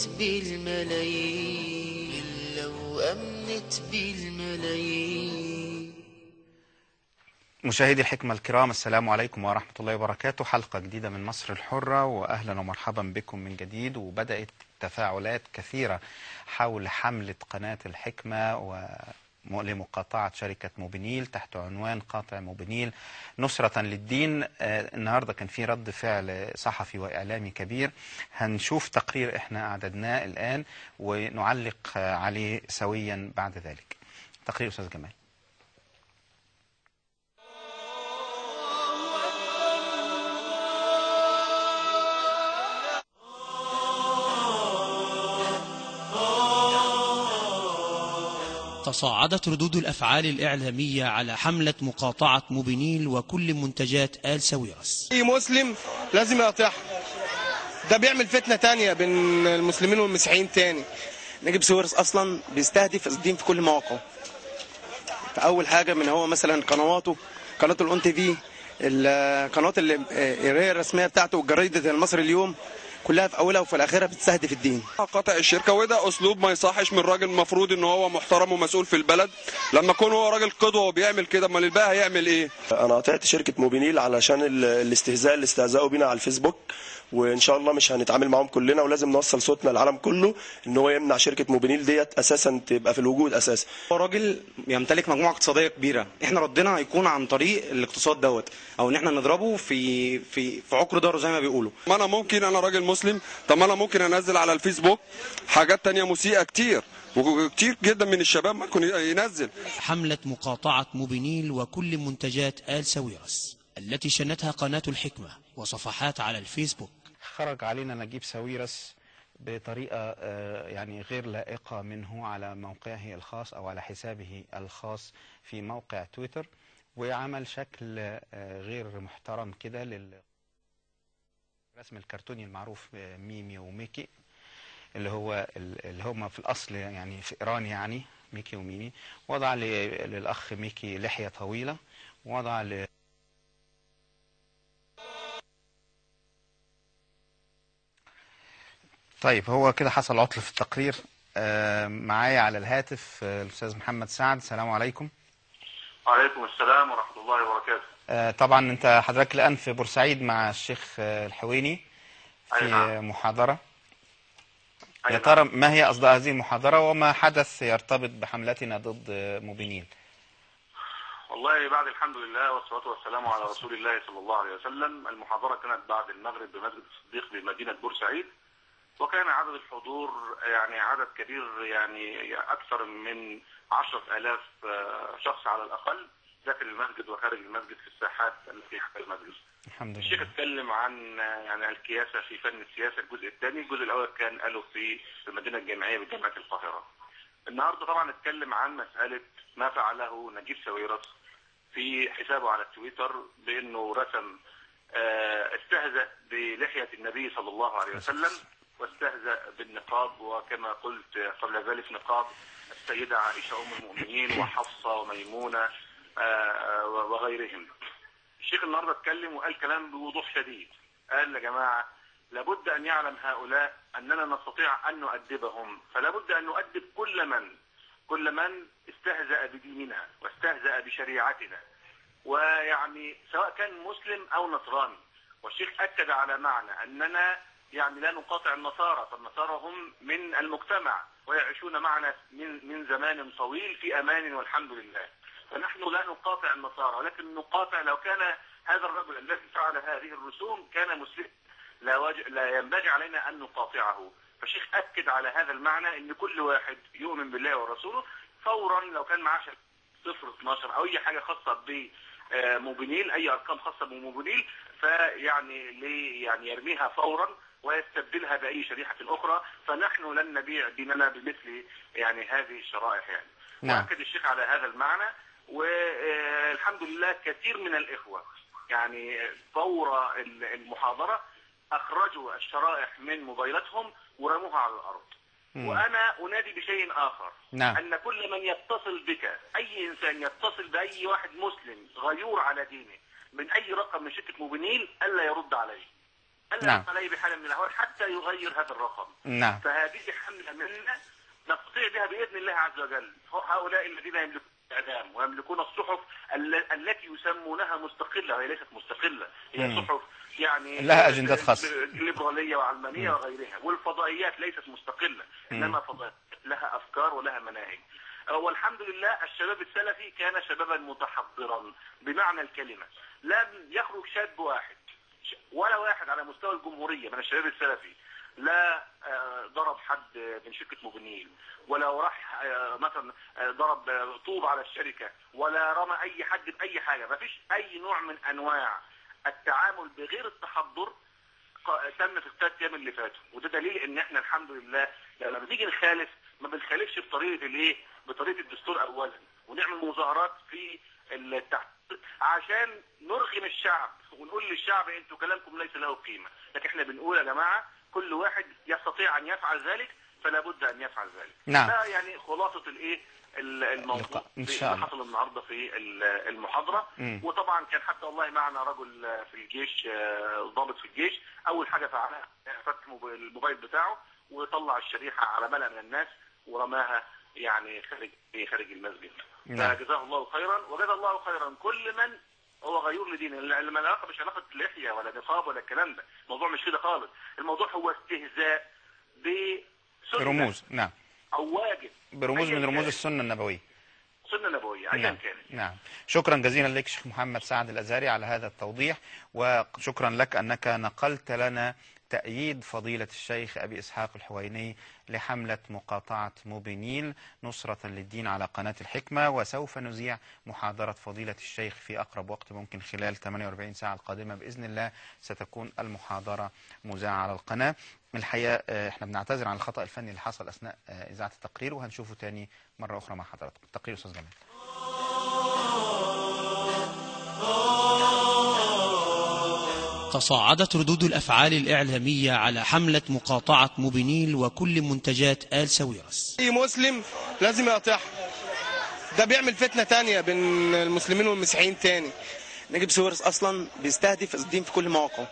أمنت بالملايين لو أمنت بالملايين مشاهدي الحكمة الكرام السلام عليكم ورحمة الله وبركاته حلقة جديدة من مصر الحرة وأهلا ومرحبا بكم من جديد وبدأت تفاعلات كثيرة حول حملة قناة الحكمة و لمقاطعة شركة موبينيل تحت عنوان قاطع موبينيل نصرة للدين آه، النهاردة كان في رد فعل صحفي وإعلامي كبير هنشوف تقرير احنا أعددناه الآن ونعلق آه، عليه سويا بعد ذلك تقرير أستاذ جمال تصاعدت ردود الأفعال الإعلامية على حملة مقاطعة موبينيل وكل منتجات آل ساويرس اي مسلم لازم يقاطعها ده بيعمل فتنه تانية بين المسلمين والمسيحيين تاني نجيب سويرس اصلا بيستهدف الدين في كل مواقعه فاول حاجه من هو مثلا قنواته قناه الاون تي في القنوات اللي اللي هي الرسميه بتاعته جريده المصري اليوم كلها في اولها وفي الاخيره بتستهدف الدين قطع الشركه وده اسلوب ما يصحش من راجل المفروض ان هو محترم ومسؤول في البلد لما يكون هو راجل قدوه وبيعمل كده امال الباقي هيعمل ايه انا قطعت شركه موبينيل علشان ال- الاستهزاء اللي استهزأوا بينا على الفيسبوك وان شاء الله مش هنتعامل معاهم كلنا ولازم نوصل صوتنا للعالم كله ان هو يمنع شركه موبينيل ديت اساسا تبقى في الوجود اساسا هو راجل يمتلك مجموعه اقتصاديه كبيره احنا ردنا هيكون عن طريق الاقتصاد دوت او ان احنا نضربه في في في عقر داره زي ما بيقولوا ما انا ممكن انا راجل مسلم طب ما انا ممكن انزل على الفيسبوك حاجات تانية مسيئه كتير وكتير جدا من الشباب ممكن ينزل حملة مقاطعة موبينيل وكل منتجات آل ساويرس التي شنتها قناة الحكمة وصفحات على الفيسبوك خرج علينا نجيب ساويرس بطريقة آه، يعني غير لائقة منه على موقعه الخاص أو على حسابه الخاص في موقع تويتر وعمل شكل آه، غير محترم كده للرسم الكرتوني المعروف آه، ميمي وميكي اللي هو ال- اللي هم في الأصل يعني في إيران يعني ميكي وميمي وضع ل- للأخ ميكي لحية طويلة وضع ل طيب هو كده حصل عطل في التقرير آه، معايا على الهاتف آه، الأستاذ محمد سعد السلام عليكم وعليكم السلام ورحمة الله وبركاته آه، طبعا أنت حضرتك الآن في بورسعيد مع الشيخ آه، الحويني أي في نعم. محاضرة أي يا نعم. ترى ما هي أصداء هذه المحاضرة وما حدث يرتبط بحملتنا ضد آه، موبينيل والله بعد الحمد لله والصلاة والسلام على رسول الله صلى الله عليه وسلم المحاضرة كانت بعد المغرب بمسجد الصديق بمدينة بورسعيد وكان عدد الحضور يعني عدد كبير يعني أكثر من عشرة آلاف آه، شخص على الأقل داخل المسجد وخارج المسجد في الساحات التي حول المسجد الحمد الشيخ لله اتكلم عن يعني الكياسة في فن السياسة الجزء الثاني الجزء الأول كان قاله في المدينة الجامعية بجامعة القاهرة النهاردة طبعا اتكلم عن مسألة ما فعله نجيب ساويرس في حسابه على التويتر بأنه رسم آه، استهزأ بلحية النبي صلى الله عليه وسلم واستهزأ بالنقاب وكما قلت قبل ذلك نقاب السيدة عائشة أم المؤمنين وحفصة وميمونة آه، وغيرهم الشيخ النهارده اتكلم وقال كلام بوضوح شديد قال يا جماعه لابد ان يعلم هؤلاء اننا نستطيع ان نؤدبهم فلا بد ان نؤدب كل من كل من استهزأ بديننا واستهزأ بشريعتنا ويعني سواء كان مسلم او نصراني والشيخ اكد على معنى اننا يعني لا نقاطع النصارى فالنصارى هم من المجتمع ويعيشون معنا من من زمان طويل في امان والحمد لله فنحن لا نقاطع النصارى ولكن نقاطع لو كان هذا الرجل الذي فعل هذه الرسوم كان مسلم لا, وج... لا ينبغي علينا ان نقاطعه فالشيخ اكد على هذا المعنى ان كل واحد يؤمن بالله ورسوله فورا لو كان معاه صفر 12 او اي حاجه خاصه ب آه، موبينيل اي ارقام خاصه بموبينيل فيعني لي يعني يرميها فورا ويستبدلها باي شريحه اخرى فنحن لن نبيع ديننا بمثل يعني هذه الشرائح يعني نعم. واكد الشيخ على هذا المعنى والحمد لله كثير من الاخوه يعني فور المحاضره اخرجوا الشرائح من موبايلاتهم ورموها على الارض مم. وانا انادي بشيء اخر نعم. ان كل من يتصل بك اي انسان يتصل باي واحد مسلم غيور على دينه من اي رقم من شركه موبينيل الا يرد عليه الا نعم. عليه بحال من الاهوال حتى يغير هذا الرقم نعم فهذه حملة منا نستطيع بها بإذن الله عز وجل هؤلاء الذين يملكون الإعلام ويملكون الصحف ال- التي يسمونها مستقلة وهي ليست مستقلة هي مم. صحف يعني لها أجندات خاصة. ليبرالية وعلمانية وغيرها والفضائيات ليست مستقلة إنما فضائيات لها أفكار ولها مناهج والحمد لله الشباب السلفي كان شبابا متحضرا بمعنى الكلمة لم يخرج شاب واحد ولا واحد على مستوى الجمهورية من الشباب السلفي لا آه، ضرب حد من شركة موبينيل ولا راح آه، مثلا آه، ضرب آه، طوب على الشركة ولا رمى أي حد بأي حاجة ما فيش أي نوع من أنواع التعامل بغير التحضر ق- تم في الثلاث ايام اللي فاتوا وده دليل ان احنا الحمد لله لما بنيجي نخالف ما بنخالفش بطريقه الايه بطريقه الدستور اولا ونعمل مظاهرات في التحقيق عشان نرغم الشعب ونقول للشعب انتوا كلامكم ليس له قيمه لكن احنا بنقول يا جماعه كل واحد يستطيع ان يفعل ذلك فلا بد ان يفعل ذلك نعم. ده يعني خلاصه الايه ال- الموضوع اللقاء. إن في- شاء اللي الله. حصل النهارده في ال- المحاضره مم. وطبعا كان حتى والله معنا رجل في الجيش آه، ضابط في الجيش اول حاجه فعلها فك موبايل- الموبايل بتاعه وطلع الشريحه على ملأ من الناس ورماها يعني خارج خارج المسجد نعم. فجزاه الله خيرا وجزا الله خيرا كل من هو غيور لدينه لما العلاقه مش علاقه لحيه ولا نقاب ولا الكلام ده الموضوع مش كده خالص الموضوع هو استهزاء بسنه رموز نعم او واجب برموز أياً من رموز كانت. السنة النبوية سنه نبويه ايا نعم كانت نعم شكرا جزيلا لك شيخ محمد سعد الأزهري على هذا التوضيح وشكرا لك أنك نقلت لنا تأييد فضيلة الشيخ أبي إسحاق الحويني لحملة مقاطعة موبينيل نصرة للدين على قناة الحكمة وسوف نذيع محاضرة فضيلة الشيخ في أقرب وقت ممكن خلال 48 ساعة القادمة بإذن الله ستكون المحاضرة مذاعة على القناة الحقيقة آه، احنا بنعتذر عن الخطأ الفني اللي حصل أثناء آه، إذاعة التقرير وهنشوفه تاني مرة أخرى مع حضراتكم تقرير أستاذ جمال تصاعدت ردود الأفعال الإعلامية على حملة مقاطعة موبينيل وكل منتجات آل ساويرس اي مسلم لازم يقاطعها ده بيعمل فتنه تانية بين المسلمين والمسيحيين تاني نجيب سويرس اصلا بيستهدف الدين في كل مواقعه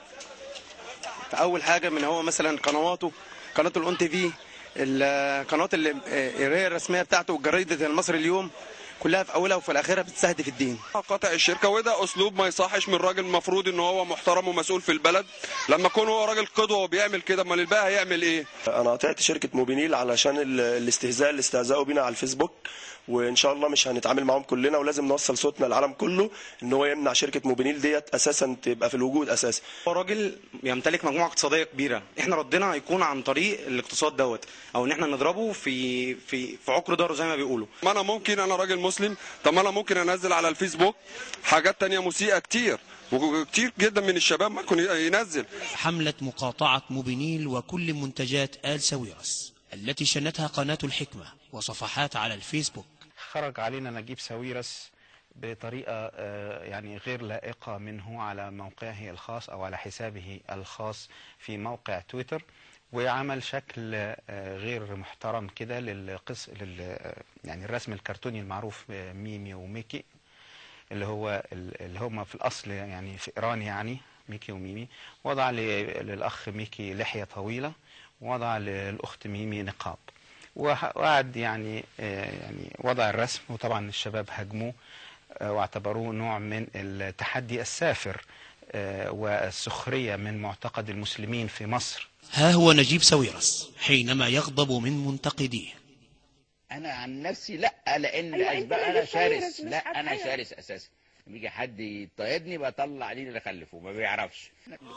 فاول حاجه من هو مثلا قنواته قناه الاون تي في القنوات اللي القرايه الرسميه بتاعته وجريده المصري اليوم كلها في اولها وفي الاخره بتستهدف الدين قطع الشركه وده اسلوب ما يصحش من راجل المفروض ان هو محترم ومسؤول في البلد لما يكون هو راجل قدوه وبيعمل كده امال الباقي هيعمل ايه انا قطعت شركه موبينيل علشان ال- الاستهزاء اللي استهزأوا بينا على الفيسبوك وان شاء الله مش هنتعامل معاهم كلنا ولازم نوصل صوتنا للعالم كله ان هو يمنع شركه موبينيل ديت اساسا تبقى في الوجود اساسا هو راجل يمتلك مجموعه اقتصاديه كبيره احنا ردنا هيكون عن طريق الاقتصاد دوت او ان احنا نضربه في في في عقر داره زي ما بيقولوا ما انا ممكن انا راجل مسلم طب ما انا ممكن انزل على الفيسبوك حاجات تانية مسيئة كتير وكتير جدا من الشباب ممكن ينزل حملة مقاطعة موبينيل وكل منتجات آل ساويرس التي شنتها قناة الحكمة وصفحات على الفيسبوك خرج علينا نجيب ساويرس بطريقة آه، يعني غير لائقة منه على موقعه الخاص أو على حسابه الخاص في موقع تويتر وعمل شكل آه، غير محترم كده للقص لل آه، يعني الرسم الكرتوني المعروف آه، ميمي وميكي اللي هو ال- اللي هم في الأصل يعني في إيران يعني ميكي وميمي وضع ل- للأخ ميكي لحية طويلة ووضع للأخت ميمي نقاب وح- وقعد يعني آه، يعني وضع الرسم وطبعا الشباب هاجموه آه، واعتبروه نوع من التحدي السافر آه، والسخرية من معتقد المسلمين في مصر ها هو نجيب ساويرس حينما يغضب من منتقديه انا عن نفسي لا لان أيوة، أنت اسباب اللي انا شايف شرس مش لا انا هتغير. شرس اساسا بيجي حد يطاردني بطلع عليه اللي اخلفه ما بيعرفش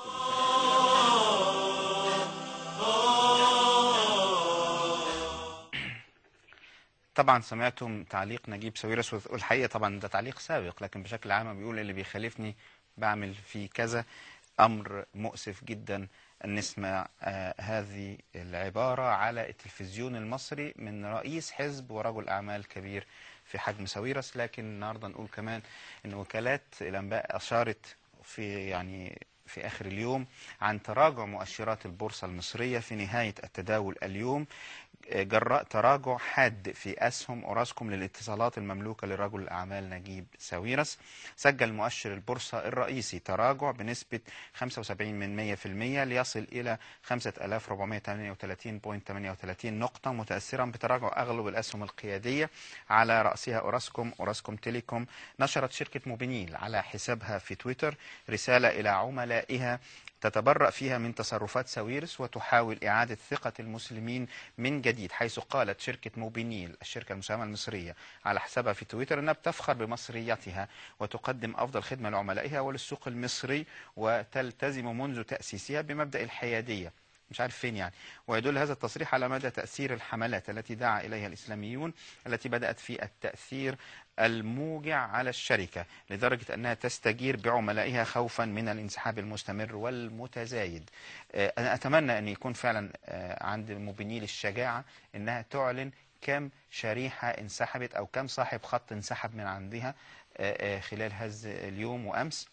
طبعا سمعتم تعليق نجيب ساويرس والحقيقة طبعا ده تعليق سابق لكن بشكل عام بيقول اللي بيخالفني بعمل فيه كذا أمر مؤسف جدا أن نسمع آه هذه العبارة على التلفزيون المصري من رئيس حزب ورجل أعمال كبير في حجم ساويرس لكن النهارده نقول كمان أن وكالات الأنباء أشارت في يعني في آخر اليوم عن تراجع مؤشرات البورصة المصرية في نهاية التداول اليوم جراء تراجع حاد في أسهم أوراسكوم للاتصالات المملوكة لرجل الأعمال نجيب ساويرس سجل مؤشر البورصة الرئيسي تراجع بنسبة 75 من 100% ليصل إلى 5438.38 نقطة متأثرا بتراجع أغلب الأسهم القيادية على رأسها أوراسكوم أوراسكوم تيليكوم نشرت شركة موبينيل على حسابها في تويتر رسالة إلى عملائها تتبرأ فيها من تصرفات ساويرس وتحاول إعادة ثقة المسلمين من جديد حيث قالت شركة موبينيل الشركة المساهمة المصرية على حسابها في تويتر أنها بتفخر بمصريتها وتقدم أفضل خدمة لعملائها وللسوق المصري وتلتزم منذ تأسيسها بمبدأ الحيادية مش عارف فين يعني ويدل هذا التصريح على مدى تأثير الحملات التي دعا إليها الإسلاميون التي بدأت في التأثير الموجع على الشركة لدرجة أنها تستجير بعملائها خوفا من الانسحاب المستمر والمتزايد آه، أنا أتمنى أن يكون فعلا آه، عند موبينيل الشجاعة أنها تعلن كم شريحة انسحبت أو كم صاحب خط انسحب من عندها آه، آه، خلال هذا اليوم وأمس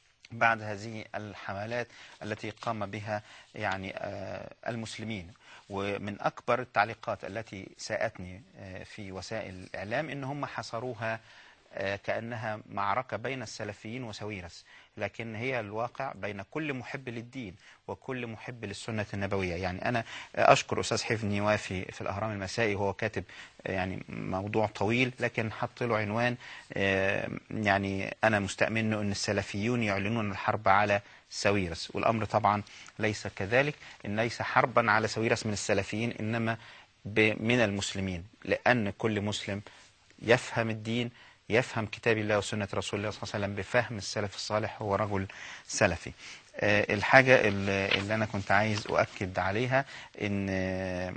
بعد هذه الحملات التي قام بها يعني آه، المسلمين ومن أكبر التعليقات التي ساءتني آه، في وسائل الإعلام إن هم حصروها آه، كأنها معركة بين السلفيين وسويرس لكن هي الواقع بين كل محب للدين وكل محب للسنة النبوية يعني أنا أشكر أستاذ حفني وافي في الأهرام المسائي وهو كاتب آه، يعني موضوع طويل لكن حط له عنوان آه، يعني أنا مستأمنه أن السلفيون يعلنون الحرب على سويرس والأمر طبعا ليس كذلك إن ليس حربا على سويرس من السلفيين إنما ب- من المسلمين لأن كل مسلم يفهم الدين يفهم كتاب الله وسنة رسول الله صلى الله عليه وسلم بفهم السلف الصالح هو رجل سلفي آه، الحاجة اللي اللي أنا كنت عايز أؤكد عليها إن آه،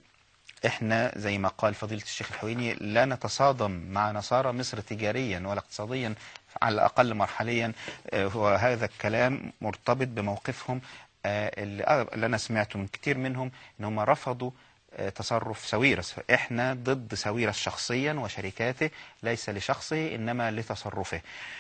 إحنا زي ما قال فضيلة الشيخ الحويني لا نتصادم مع نصارى مصر تجاريا ولا اقتصاديا على الأقل مرحليا آه، وهذا الكلام مرتبط بموقفهم آه، اللي اللي أنا سمعته من كتير منهم إن هم رفضوا آه، تصرف ساويرس احنا ضد ساويرس شخصيا وشركاته ليس لشخصه انما لتصرفه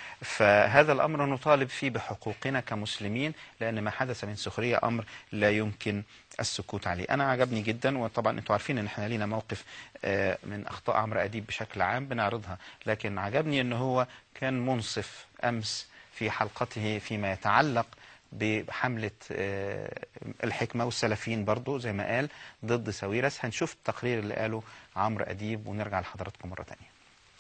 فهذا الامر نطالب فيه بحقوقنا كمسلمين لان ما حدث من سخريه امر لا يمكن السكوت عليه انا عجبني جدا وطبعا انتوا عارفين ان احنا لينا موقف آه، من اخطاء عمرو اديب بشكل عام بنعرضها لكن عجبني ان هو كان منصف امس في حلقته فيما يتعلق بحملة آه، الحكمة والسلفيين برضو زي ما قال ضد ساويرس هنشوف التقرير اللي قاله عمرو أديب ونرجع لحضراتكم مرة تانية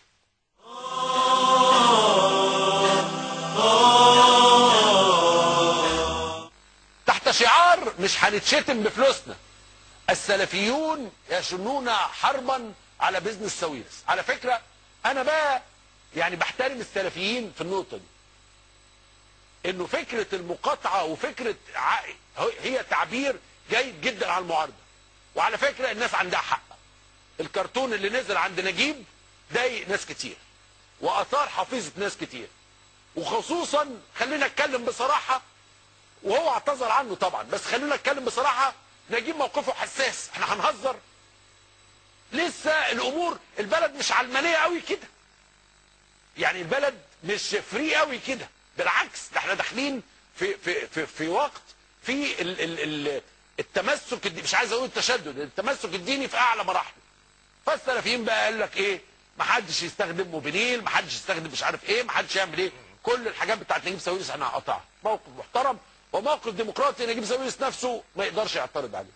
تحت شعار مش هنتشتم بفلوسنا السلفيون يشنون حربا على بزنس ساويرس على فكرة انا بقى يعني بحترم السلفيين في النقطة دي انه فكرة المقاطعة وفكرة ع- هي تعبير جيد جدا على المعارضة وعلى فكرة الناس عندها حق الكرتون اللي نزل عند نجيب ضايق ناس كتير واثار حفيظة ناس كتير وخصوصا خلينا اتكلم بصراحة وهو اعتذر عنه طبعا بس خلينا نتكلم بصراحة نجيب موقفه حساس احنا هنهزر لسه الامور البلد مش علمانية قوي كده يعني البلد مش فري قوي كده بالعكس ده احنا داخلين في في في, في وقت في ال ال ال التمسك الديني مش عايز اقول التشدد التمسك الديني في اعلى مراحله فالسلفيين بقى قال لك ايه ما حدش يستخدم موبينيل ما حدش يستخدم مش عارف ايه ما حدش يعمل ايه كل الحاجات بتاعت نجيب ساويرس احنا هنقطعها موقف محترم وموقف ديمقراطي نجيب ساويرس نفسه ما يقدرش يعترض عليه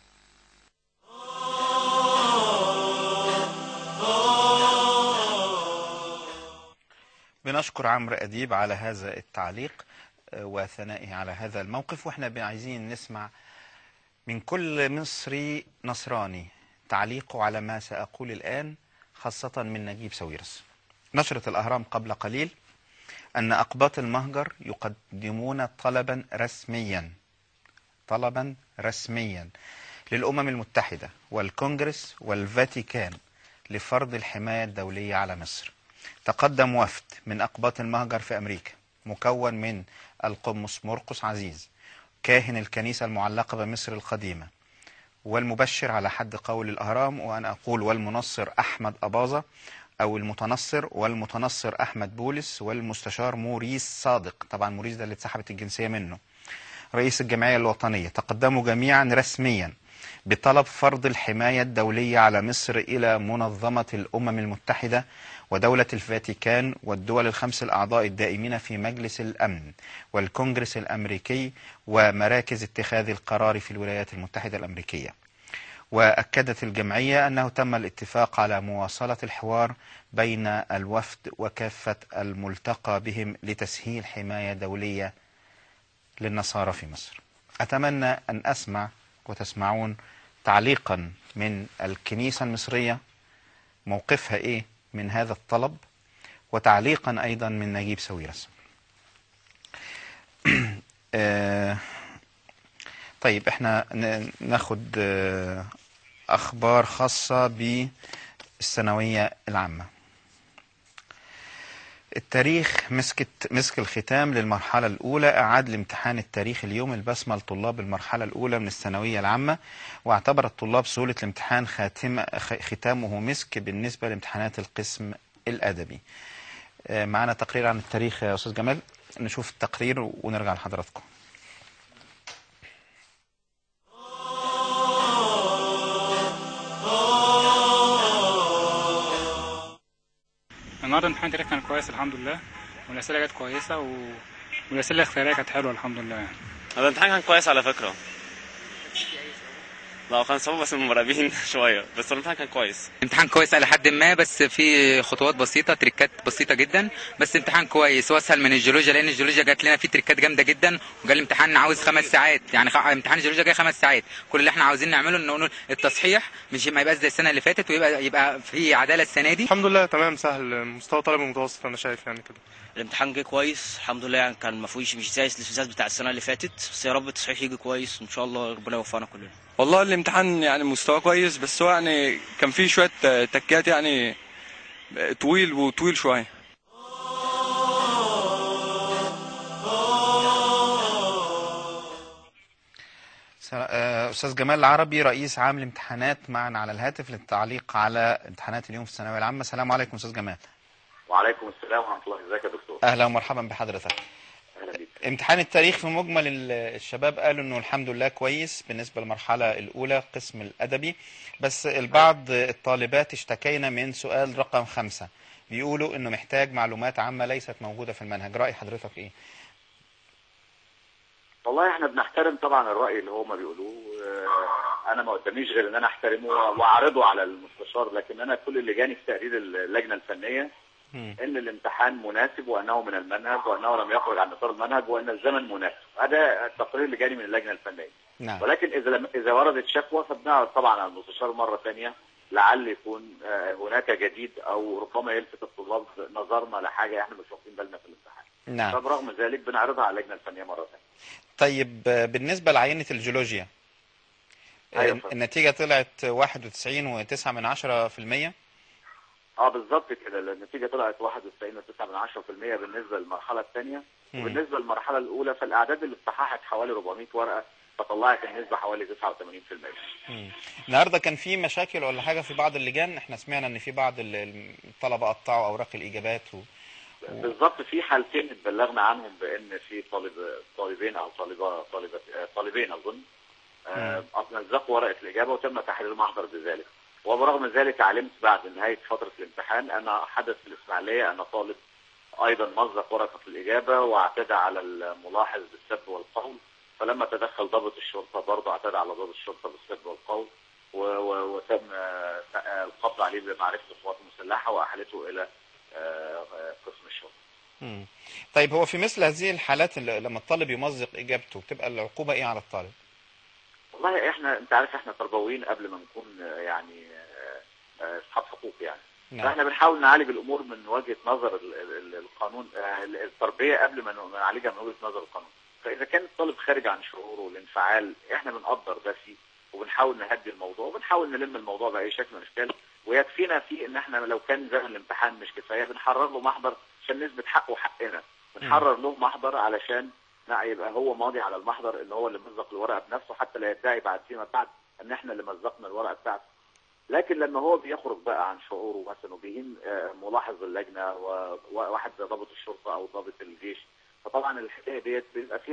بنشكر عمرو أديب على هذا التعليق آه، وثنائه على هذا الموقف واحنا بن- عايزين نسمع من كل مصري نصراني تعليقه على ما سأقول الآن خاصة من نجيب ساويرس نشرة الأهرام قبل قليل أن أقباط المهجر يقدمون طلبا رسميا طلبا رسميا للأمم المتحدة والكونجرس والفاتيكان لفرض الحماية الدولية على مصر تقدم وفد من أقباط المهجر في أمريكا مكون من القمص مرقس عزيز كاهن الكنيسة المعلقة بمصر القديمة والمبشر على حد قول الأهرام وأنا أقول والمنصر أحمد أباظة أو المتنصر والمتنصر أحمد بولس والمستشار موريس صادق طبعا موريس ده اللي اتسحبت الجنسية منه رئيس الجمعية الوطنية تقدموا جميعا رسميا بطلب فرض الحماية الدولية على مصر إلى منظمة الأمم المتحدة ودولة الفاتيكان والدول الخمس الأعضاء الدائمين في مجلس الأمن والكونجرس الأمريكي ومراكز اتخاذ القرار في الولايات المتحدة الأمريكية وأكدت الجمعية أنه تم الاتفاق على مواصلة الحوار بين الوفد وكافة الملتقى بهم لتسهيل حماية دولية للنصارى في مصر أتمنى أن أسمع وتسمعون تعليقا من الكنيسة المصرية موقفها إيه من هذا الطلب وتعليقا أيضا من نجيب ساويرس آه، طيب احنا ن- ناخد آه، أخبار خاصة بالثانوية العامة التاريخ مسكت مسك الختام للمرحلة الأولى أعاد لامتحان التاريخ اليوم البسمة لطلاب المرحلة الأولى من الثانوية العامة واعتبر الطلاب سهولة الامتحان خاتم خ- ختامه مسك بالنسبة لامتحانات القسم الأدبي آه، معنا تقرير عن التاريخ يا أستاذ جمال نشوف التقرير ونرجع لحضراتكم النهارده امتحان التاريخ كان كويس الحمد لله والاسئله كانت كويسه و... والاسئله الاختياريه كانت حلوه الحمد لله يعني هذا الامتحان كان كويس على فكرة لا هو كان صعب بس المراقبين شوية بس الامتحان كان كويس امتحان كويس على حد ما بس في خطوات بسيطه تريكات بسيطه جدا بس امتحان كويس واسهل من الجيولوجيا لان الجيولوجيا جات لنا فيه تريكات جامده جدا وقال الامتحان عاوز خمس ساعات يعني خ... امتحان الجيولوجيا جاي خمس ساعات كل اللي احنا عاوزين نعمله ان نقول التصحيح مش ما يبقاش زي السنه اللي فاتت ويبقى يبقى في عداله السنه دي الحمد لله تمام سهل مستوى طالب متوسط انا شايف يعني كده الامتحان جه كويس الحمد لله يعني كان ما فيهوش مش زي الاستفزاز بتاع السنه اللي فاتت بس يا رب التصحيح يجي كويس وان شاء الله ربنا يوفقنا كلنا والله الامتحان يعني مستوى كويس بس هو يعني كان فيه شوية تكات يعني طويل وطويل شوية س- آه، أستاذ جمال العربي رئيس عام الامتحانات معنا على الهاتف للتعليق على امتحانات اليوم في الثانوية العامة السلام عليكم أستاذ جمال وعليكم السلام ورحمه الله ازيك يا دكتور أهلا ومرحبا بحضرتك اهلا بيك امتحان التاريخ في مجمل ال- الشباب قالوا انه الحمد لله كويس بالنسبه للمرحله الاولى قسم الادبي بس البعض الطالبات اشتكينا من سؤال رقم خمسة بيقولوا انه محتاج معلومات عامه ليست موجوده في المنهج راي حضرتك ايه والله احنا بنحترم طبعا الراي اللي هما بيقولوه آه، انا ما قداميش غير ان انا احترمه واعرضه على المستشار لكن انا كل اللي جاني في تقرير اللجنه الفنيه ان الامتحان مناسب وانه من المنهج وانه لم يخرج عن اطار المنهج وان الزمن مناسب هذا التقرير اللي جاني من اللجنه الفنيه نعم ولكن اذا لم اذا وردت شكوى فبنعرض طبعا على المستشار مره ثانيه لعل يكون آه، هناك جديد او ربما يلفت الطلاب نظرنا لحاجه احنا مش واخدين بالنا في الامتحان نعم فبرغم ذلك بنعرضها على اللجنه الفنيه مره ثانيه طيب آه، بالنسبه لعينه الجيولوجيا آه، أيوة فندم. النتيجه طلعت 91.9 من 10 في المية اه بالظبط كده النتيجه طلعت 91.9% بالنسبه للمرحله الثانيه مم. وبالنسبه للمرحله الاولى فالاعداد اللي اتصححت حوالي 400 ورقه فطلعت النسبه حوالي 89% مم. النهارده كان في مشاكل ولا حاجه في بعض اللجان احنا سمعنا ان في بعض ال- الطلبه قطعوا اوراق الاجابات و... بالظبط في حالتين اتبلغنا عنهم بان في طالب طالبين او طالبه طالبه آه، طالبين اظن آه، مزقوا ورقه الاجابه وتم تحرير المحضر بذلك وبرغم ذلك علمت بعد نهايه فتره الامتحان ان حدث في الاسماعيليه ان طالب ايضا مزق ورقه الاجابه واعتدى على الملاحظ بالسب والقول فلما تدخل ضابط الشرطه برضه اعتدى على ضابط الشرطه بالسب والقول و- و- وتم آه، آه، القبض عليه بمعرفه القوات المسلحه واحالته الى آه، آه، قسم الشرطه مم. طيب هو في مثل هذه الحالات اللي لما الطالب يمزق اجابته بتبقى العقوبه ايه على الطالب؟ والله احنا انت عارف احنا تربويين قبل ما نكون آه، يعني آه، آه، اصحاب حقوق يعني نعم. فاحنا بنحاول نعالج الامور من وجهه نظر ال- ال- ال- القانون آه، التربيه قبل ما ن- نعالجها من وجهه نظر القانون فاذا كان الطالب خارج عن شعوره والانفعال احنا بنقدر ده فيه وبنحاول نهدي الموضوع وبنحاول نلم الموضوع باي شكل من الاشكال ويكفينا فيه ان احنا لو كان زمن الامتحان مش كفايه بنحرر له محضر عشان نثبت حقه حقنا بنحرر له محضر علشان لا يبقى هو ماضي على المحضر ان هو اللي مزق الورقه بنفسه حتى لا يدعي بعد فيما بعد ان احنا اللي مزقنا الورقه بتاعته لكن لما هو بيخرج بقى عن شعوره مثلا وبيهين آه، ملاحظ اللجنه و- وواحد زي ضابط الشرطه او ضابط الجيش فطبعا الحكايه ديت بيبقى فيها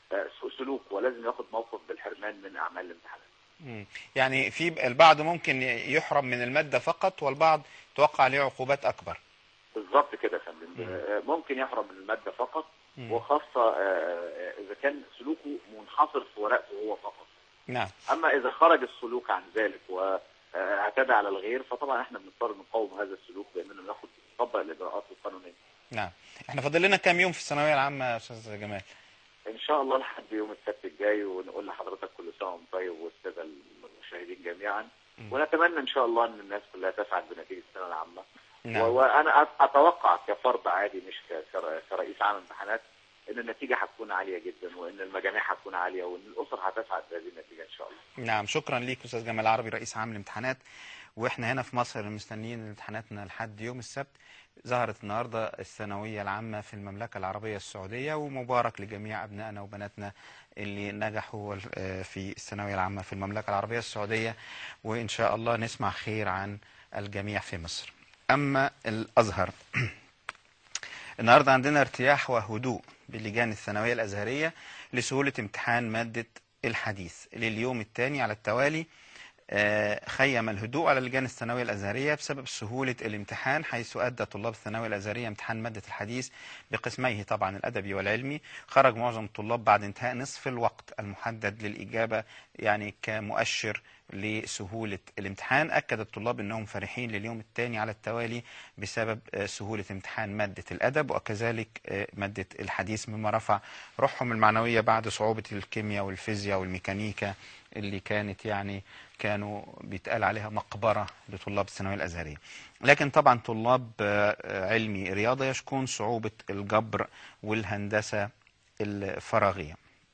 آه، سوء سلوك ولازم ياخد موقف بالحرمان من اعمال الامتحانات مم. يعني في البعض ممكن يحرم من المادة فقط والبعض توقع عليه عقوبات أكبر بالظبط كده يا فندم آه، ممكن يحرم من الماده فقط مم. وخاصه آه، اذا كان سلوكه منحصر في ورقته هو فقط نعم اما اذا خرج السلوك عن ذلك واعتدى على الغير فطبعا احنا بنضطر نقاوم هذا السلوك باننا ناخد نطبق الاجراءات القانونيه نعم احنا فاضل لنا كام يوم في الثانوية العامة يا أستاذ جمال ان شاء الله لحد يوم السبت الجاي ونقول لحضرتك كل سنه وانت طيب والساده المشاهدين جميعا ونتمنى ان شاء الله ان الناس كلها تسعد بنتيجه الثانويه العامه نعم. و- وانا أت- اتوقع كفرد عادي مش ك- كر- كرئيس عام امتحانات ان النتيجه هتكون عاليه جدا وان المجاميع هتكون عاليه وان الاسر هتسعد بهذه النتيجه ان شاء الله نعم شكرا ليك أستاذ جمال عربي رئيس عام الامتحانات واحنا هنا في مصر مستنيين امتحاناتنا لحد يوم السبت ظهرت النهاردة الثانوية العامة في المملكة العربية السعودية ومبارك لجميع أبنائنا وبناتنا اللي نجحوا آه، في الثانوية العامة في المملكة العربية السعودية وإن شاء الله نسمع خير عن الجميع في مصر أما الأزهر النهاردة عندنا ارتياح وهدوء بلجان الثانوية الأزهرية لسهولة امتحان مادة الحديث لليوم الثاني على التوالي آه، خيم الهدوء على لجان الثانوية الأزهرية بسبب سهولة الامتحان حيث أدى طلاب الثانوية الأزهرية امتحان مادة الحديث بقسميه طبعا الأدبي والعلمي خرج معظم الطلاب بعد انتهاء نصف الوقت المحدد للإجابة يعني كمؤشر لسهولة الامتحان أكد الطلاب أنهم فرحين لليوم الثاني على التوالي بسبب آه، سهولة امتحان مادة الأدب وكذلك آه، مادة الحديث مما رفع روحهم المعنوية بعد صعوبة الكيمياء والفيزياء والميكانيكا اللي كانت يعني كانوا بيتقال عليها مقبرة لطلاب الثانوية الأزهرية لكن طبعا طلاب آه، آه، علمي رياضة يشكون صعوبة الجبر والهندسة الفراغية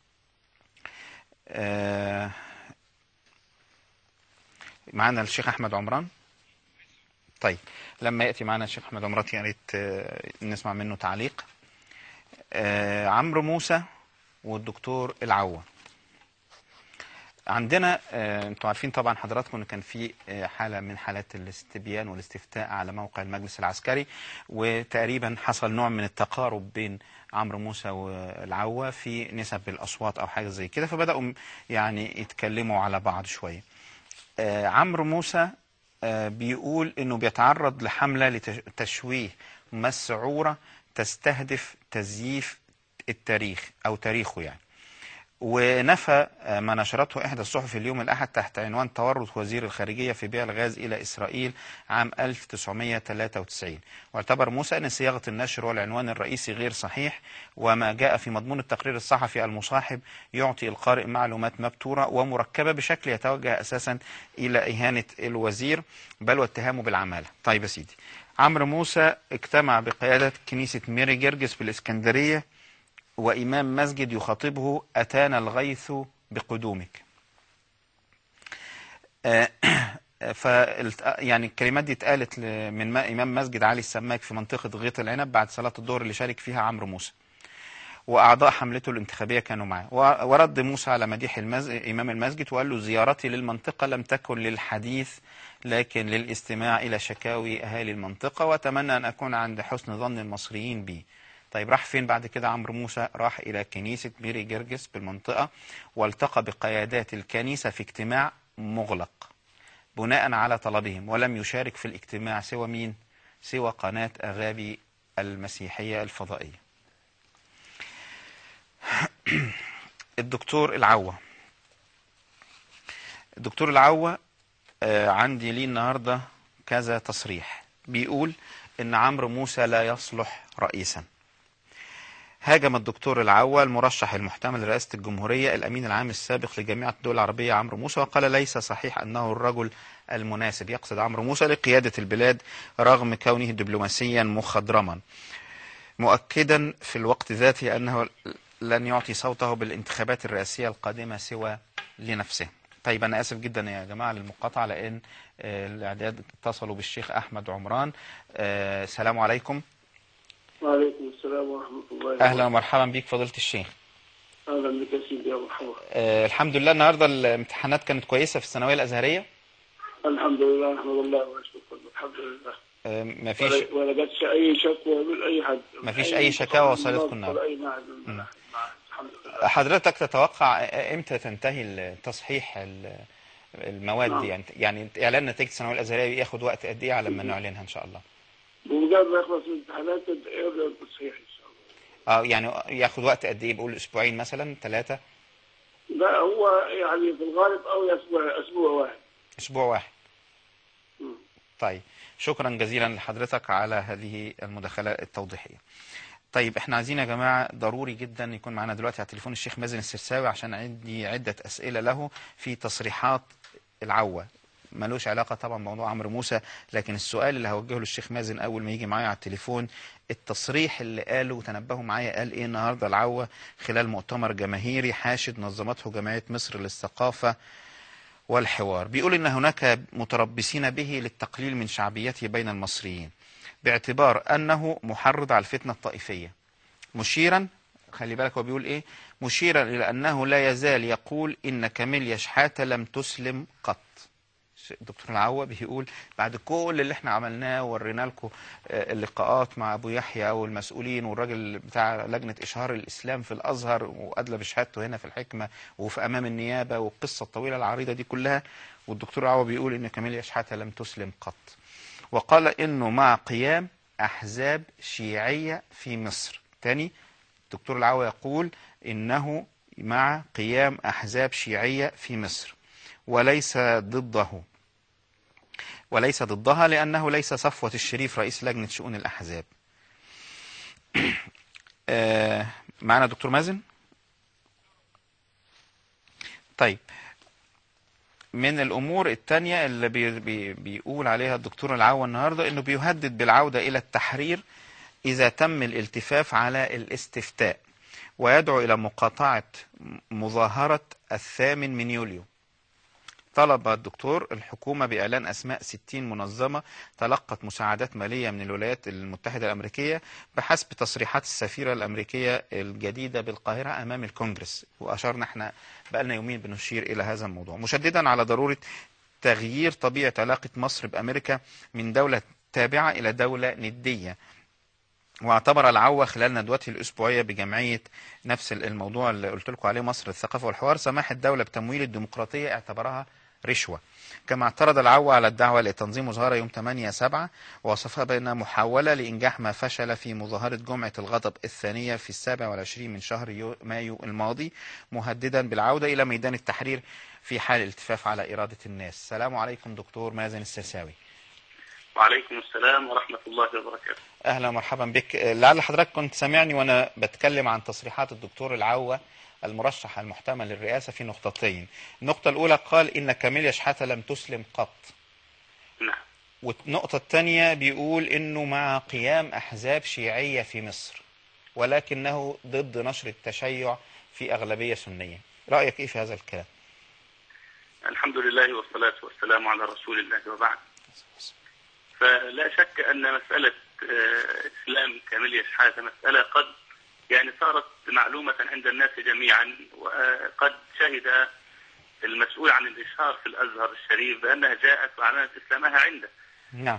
آه، معانا الشيخ أحمد عمران طيب لما يأتي معنا الشيخ أحمد عمران يا ريت آه، نسمع منه تعليق آه، عمرو موسى والدكتور العوة عندنا آه، انتوا عارفين طبعا حضراتكم ان كان في آه، حاله من حالات الاستبيان والاستفتاء على موقع المجلس العسكري وتقريبا حصل نوع من التقارب بين عمرو موسى والعوة في نسب الاصوات او حاجه زي كده فبداوا م- يعني يتكلموا على بعض شويه آه، عمرو موسى آه، بيقول انه بيتعرض لحمله لتشويه مسعوره تستهدف تزييف التاريخ او تاريخه يعني ونفى آه، ما نشرته إحدى الصحف اليوم الأحد تحت عنوان تورط وزير الخارجية في بيع الغاز إلى إسرائيل عام 1993 واعتبر موسى أن صياغة النشر والعنوان الرئيسي غير صحيح وما جاء في مضمون التقرير الصحفي المصاحب يعطي القارئ معلومات مبتورة ومركبة بشكل يتوجه أساسا إلى إهانة الوزير بل واتهامه بالعمالة طيب يا سيدي عمرو موسى اجتمع بقيادة كنيسة ميري جرجس بالإسكندرية وإمام مسجد يخاطبه أتانا الغيث بقدومك آه، فالت- يعني الكلمات دي اتقالت ل- من ما- إمام مسجد علي السماك في منطقة غيط العنب بعد صلاة الظهر اللي شارك فيها عمرو موسى وأعضاء حملته الانتخابية كانوا معه و- ورد موسى على مديح المز... إمام المسجد وقال له زيارتي للمنطقة لم تكن للحديث لكن للاستماع إلى شكاوي أهالي المنطقة وأتمنى أن أكون عند حسن ظن المصريين بي طيب راح فين بعد كده عمرو موسى راح إلى كنيسة ميري جرجس بالمنطقة والتقى بقيادات الكنيسة في اجتماع مغلق بناء على طلبهم ولم يشارك في الاجتماع سوى مين سوى قناة أغابي المسيحية الفضائية الدكتور العوة الدكتور العوة آه، عندي ليه النهاردة كذا تصريح بيقول ان عمرو موسى لا يصلح رئيسا هاجم الدكتور العوة المرشح المحتمل لرئاسة الجمهورية الأمين العام السابق لجامعة الدول العربية عمرو موسى وقال ليس صحيح أنه الرجل المناسب يقصد عمرو موسى لقيادة البلاد رغم كونه دبلوماسيا مخضرما مؤكدا في الوقت ذاته أنه لن يعطي صوته بالانتخابات الرئاسية القادمة سوى لنفسه طيب أنا آسف جدا يا جماعة للمقاطعة لأن آه، الإعداد اتصلوا بالشيخ أحمد عمران آه، السلام عليكم وعليكم السلام ورحمة الله أهلا ومرحبا بك فضيلة الشيخ أهلا بك يا سيدي يا مرحبا آه، الحمد لله النهاردة الامتحانات كانت كويسة في الثانوية الأزهرية الحمد لله نحمد الله ونشكر الحمد لله آه، مفيش ولا- ولا جاتش أي شكوى من أي حد مفيش أي شكاوى وصلتكم النهارده النهاردة أي معهد من المناحي. الحمد لله حضرتك تتوقع امتى تنتهي التصحيح ال- المواد دي نعم. يعني يعني اعلان نتيجه الثانويه الازهريه ياخد وقت قد ايه على ما نعلنها ان شاء الله بمجرد ما يخلص الامتحانات يبدا التصحيح ان شاء اه يعني ياخد وقت قد ايه بقول اسبوعين مثلا ثلاثه الله لا هو يعني في الغالب او اسبوع اسبوع واحد اسبوع واحد مم. طيب شكرا جزيلا لحضرتك على هذه المداخله التوضيحيه طيب احنا عايزين يا جماعه ضروري جدا يكون معانا دلوقتي على التليفون الشيخ مازن السرساوي عشان عندي عده اسئله له في تصريحات العوه ملوش علاقه طبعا بموضوع عمرو موسى لكن السؤال اللي هوجهه للشيخ مازن اول ما يجي معايا على التليفون التصريح اللي قاله وتنبهوا معايا قال ايه النهارده العوه خلال مؤتمر جماهيري حاشد نظمته جمعيه مصر للثقافه والحوار بيقول ان هناك متربصين به للتقليل من شعبيته بين المصريين باعتبار انه محرض على الفتنه الطائفيه مشيرا خلي بالك هو بيقول ايه مشيرا الى انه لا يزال يقول ان كاميليا شحاته لم تسلم قط الدكتور العوا بيقول بعد كل اللي احنا عملناه وورينا لكم آه، اللقاءات مع ابو يحيى والمسؤولين والراجل بتاع لجنه اشهار الاسلام في الازهر وادلى بشهادته هنا في الحكمه وفي امام النيابه والقصه الطويله العريضه دي كلها والدكتور العوا بيقول ان كاميليا شحاته لم تسلم قط وقال انه مع قيام احزاب شيعيه في مصر تاني الدكتور العوا يقول انه مع قيام احزاب شيعيه في مصر وليس ضده وليس ضدها لأنه ليس صفوة الشريف رئيس لجنة شؤون الأحزاب آه، معنا دكتور مازن طيب من الأمور التانية اللي بي بي بيقول عليها الدكتور العوا النهاردة أنه بيهدد بالعودة إلى التحرير إذا تم الالتفاف على الاستفتاء ويدعو إلى مقاطعة مظاهرة الثامن من يوليو طلب الدكتور الحكومة بإعلان أسماء 60 منظمة تلقت مساعدات مالية من الولايات المتحدة الأمريكية بحسب تصريحات السفيرة الأمريكية الجديدة بالقاهرة أمام الكونجرس وأشرنا احنا بقالنا يومين بنشير إلى هذا الموضوع مشددا على ضرورة تغيير طبيعة علاقة مصر بأمريكا من دولة تابعة إلى دولة ندية واعتبر العوة خلال ندوته الأسبوعية بجمعية نفس الموضوع اللي قلت لكم عليه مصر الثقافة والحوار سماح الدولة بتمويل الديمقراطية اعتبرها رشوة كما اعترض العوة على الدعوة لتنظيم مظاهرة يوم 8 7 ووصفها بأنها محاولة لإنجاح ما فشل في مظاهرة جمعة الغضب الثانية في السابع والعشرين من شهر يو- مايو الماضي مهددا بالعودة إلى ميدان التحرير في حال الالتفاف على إرادة الناس السلام عليكم دكتور مازن السرساوي وعليكم السلام ورحمة الله وبركاته اهلا ومرحبا بك لعل حضرتك كنت سامعني وانا بتكلم عن تصريحات الدكتور العوة المرشح المحتمل للرئاسة في نقطتين النقطة الأولى قال إن كاميليا شحاتة لم تسلم قط نعم والنقطة الثانية بيقول إنه مع قيام أحزاب شيعية في مصر ولكنه ضد نشر التشيع في أغلبية سنية رأيك إيه في هذا الكلام؟ الحمد لله والصلاة والسلام على رسول الله وبعد فلا شك أن مسألة آه، إسلام كاميليا شحاتة مسألة قد يعني صارت معلومة عند الناس جميعا وقد شهد المسؤول عن الإشهار في الأزهر الشريف بأنها جاءت وأعلنت إسلامها عنده نعم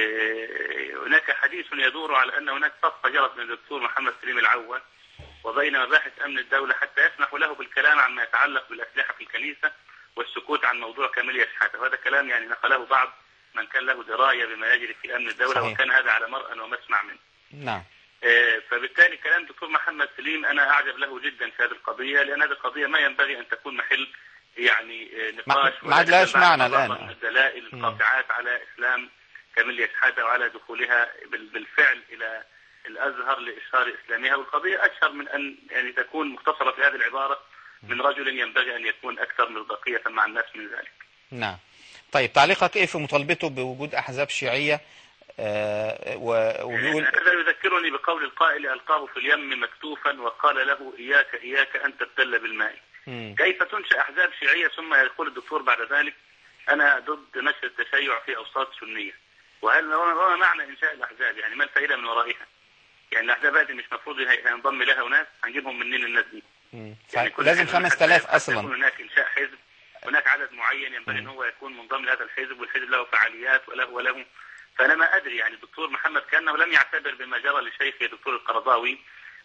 وهناك حديث يدور على أن هناك صفقة جرت من الدكتور محمد سليم العوة وبين مباحث أمن الدولة حتى يسمح له بالكلام عما يتعلق بالأسلحة في الكنيسة والسكوت عن موضوع كاميليا شحاتة وهذا كلام يعني نقله بعض من كان له دراية بما يجري في أمن الدولة صحيح. وكان هذا على مرأى ومسمع منه نعم آه، فبالتالي كلام دكتور محمد سليم أنا أعجب له جدا في هذه القضية لأن هذه القضية ما ينبغي أن تكون محل يعني آه، نقاش ما عادلهاش ولكن بعد معنى مرة الآن. من الدلائل القاطعات على إسلام كاميليا شحاتة وعلى دخولها بال- بالفعل إلى الأزهر لإشهار إسلامها والقضية أشهر من أن يعني تكون مختصرة في هذه العبارة من رجل ينبغي أن يكون أكثر مصداقية مع الناس من ذلك نعم طيب تعليقك إيه في مطالبته بوجود أحزاب شيعية آه و- وبيقول هذا يذكرني بقول القائل ألقاه في اليم مكتوفا وقال له إياك إياك أن تبتل بالماء مم. كيف تنشأ أحزاب شيعية ثم يقول الدكتور بعد ذلك أنا ضد نشر التشيع في أوساط سنية وهل ما معنى إنشاء الأحزاب يعني ما الفائدة من ورائها يعني الأحزاب هذه مش مفروض هي- هينضم لها ناس هنجيبهم منين الناس دي مم. يعني كل لازم حزب من 5000 الأحزاب حتى يكون أصلا هناك إنشاء حزب هناك عدد معين ينبغي ان هو يكون منضم لهذا الحزب والحزب له فعاليات وله وله فانا ما ادري يعني الدكتور محمد كانه لم يعتبر بما جرى لشيخه الدكتور القرضاوي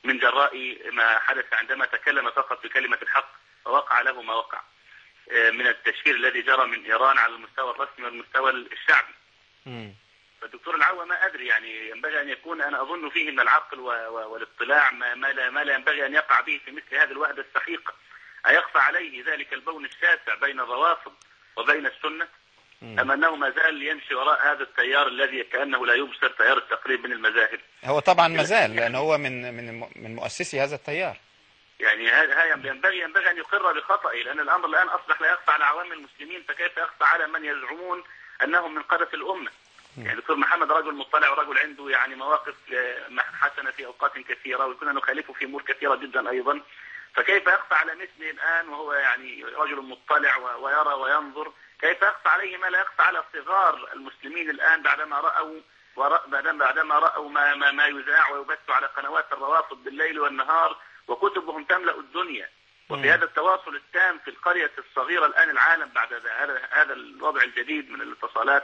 من جراء ما حدث عندما تكلم فقط بكلمة الحق ووقع له ما وقع آه، من التشهير الذي جرى من إيران على المستوى الرسمي والمستوى الشعبي فالدكتور العوا ما أدري يعني ينبغي أن يكون أنا أظن فيه من العقل و- و- والاطلاع ما, ما, لا, ما لا ينبغي أن يقع به في مثل هذه الوهدة السحيقة أيخفى عليه ذلك البون الشاسع بين الروافض وبين السنة أم أنه ما زال يمشي وراء هذا التيار الذي كأنه لا يبصر تيار التقريب من المذاهب هو طبعا مازال لان هو من من من مؤسسي هذا التيار يعني هذا هذا ينبغي ينبغي ان يقر بخطئه لان الامر الان اصبح لا يخفى على عوام المسلمين فكيف يخفى على من يزعمون انهم من قاده الامه يعني دكتور محمد رجل مطلع ورجل عنده يعني مواقف آه، حسنه في اوقات كثيره وكنا نخالفه في امور كثيره جدا ايضا فكيف يخفى على مثله الان وهو يعني رجل مطلع و- ويرى وينظر كيف يخفى عليه ما لا يخفى على صغار المسلمين الان بعدما راوا ورأ- بعدما بعدما راوا ما ما, ما يذاع ويبث على قنوات الروافض بالليل والنهار وكتبهم تملا الدنيا وفي هذا التواصل التام في القرية الصغيرة الآن العالم بعد هذا هذا الوضع الجديد من الاتصالات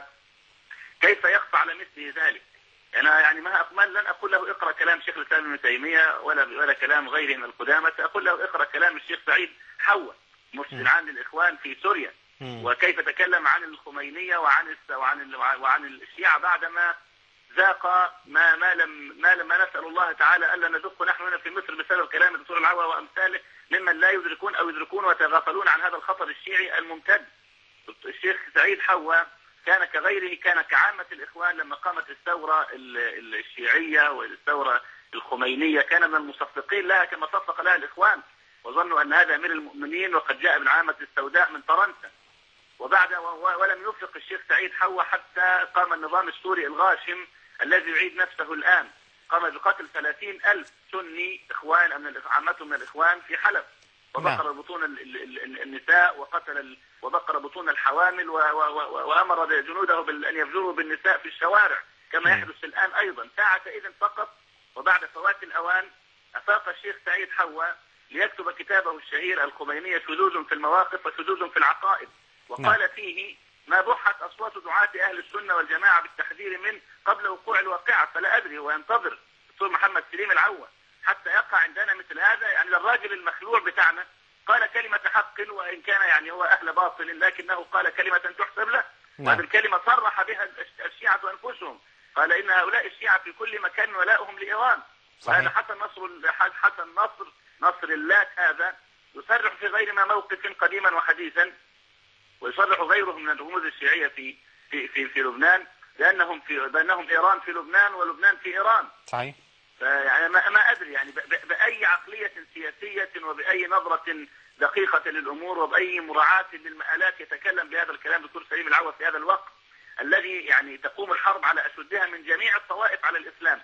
كيف يخفى على مثل ذلك؟ أنا يعني ما أقبل لن أقول له اقرأ كلام شيخ الإسلام ابن تيمية ولا ولا كلام غيره من القدامى سأقول له اقرأ كلام الشيخ سعيد حوا مرسل عام للإخوان في سوريا وكيف تكلم عن الخمينية وعن الس- وعن ال- وعن الشيعة بعدما ذاق ما ما لم ما لم ما نسال الله تعالى الا نذق نحن هنا في مصر بسبب كلام الدكتور العوا وامثاله ممن لا يدركون او يدركون ويتغافلون عن هذا الخطر الشيعي الممتد. الشيخ سعيد حوا كان كغيره كان كعامة الإخوان لما قامت الثورة ال- ال- الشيعية والثورة الخمينية كان من المصفقين لها كما صفق لها الإخوان وظنوا أن هذا أمير المؤمنين وقد جاء بالعامة السوداء من فرنسا وبعد و- ولم يفق الشيخ سعيد حوا حتى قام النظام السوري الغاشم الذي يعيد نفسه الآن قام بقتل 30 ألف سني إخوان من الإخ- عامتهم من الإخوان في حلب وبقر بطون ال- ال- ال- النساء وقتل ال- وبقر بطون الحوامل و- و- و- وأمر جنوده بال- أن يفجروا بالنساء في الشوارع كما يحدث الآن أيضا ساعة إذن فقط وبعد فوات الأوان أفاق الشيخ سعيد حوا ليكتب كتابه الشهير الخمينية شذوذ في المواقف وشذوذ في العقائد وقال فيه ما بحت أصوات دعاة أهل السنة والجماعة بالتحذير منه قبل وقوع الواقعة فلا أدري وينتظر الدكتور محمد سليم العوا حتى يقع عندنا مثل هذا يعني الراجل المخلوع بتاعنا قال كلمة حق وإن كان يعني هو أهل باطل لكنه قال كلمة تحسب له نعم. وهذه الكلمة صرح بها الش- الشيعة أنفسهم قال إن هؤلاء الشيعة في كل مكان ولاؤهم لإيران وهذا حسن نصر حسن نصر نصر الله هذا يصرح في غير ما موقف قديما وحديثا ويصرح غيره من الرموز الشيعية في في في, في لبنان لأنهم في بأنهم إيران في لبنان ولبنان في إيران صحيح فيعني ما, ما أدري يعني ب- ب- بأي عقلية سياسية وبأي نظرة دقيقة للأمور وبأي مراعاة للمآلات يتكلم بهذا الكلام دكتور سليم العوا في هذا الوقت الذي يعني تقوم الحرب على أشدها من جميع الطوائف على الإسلام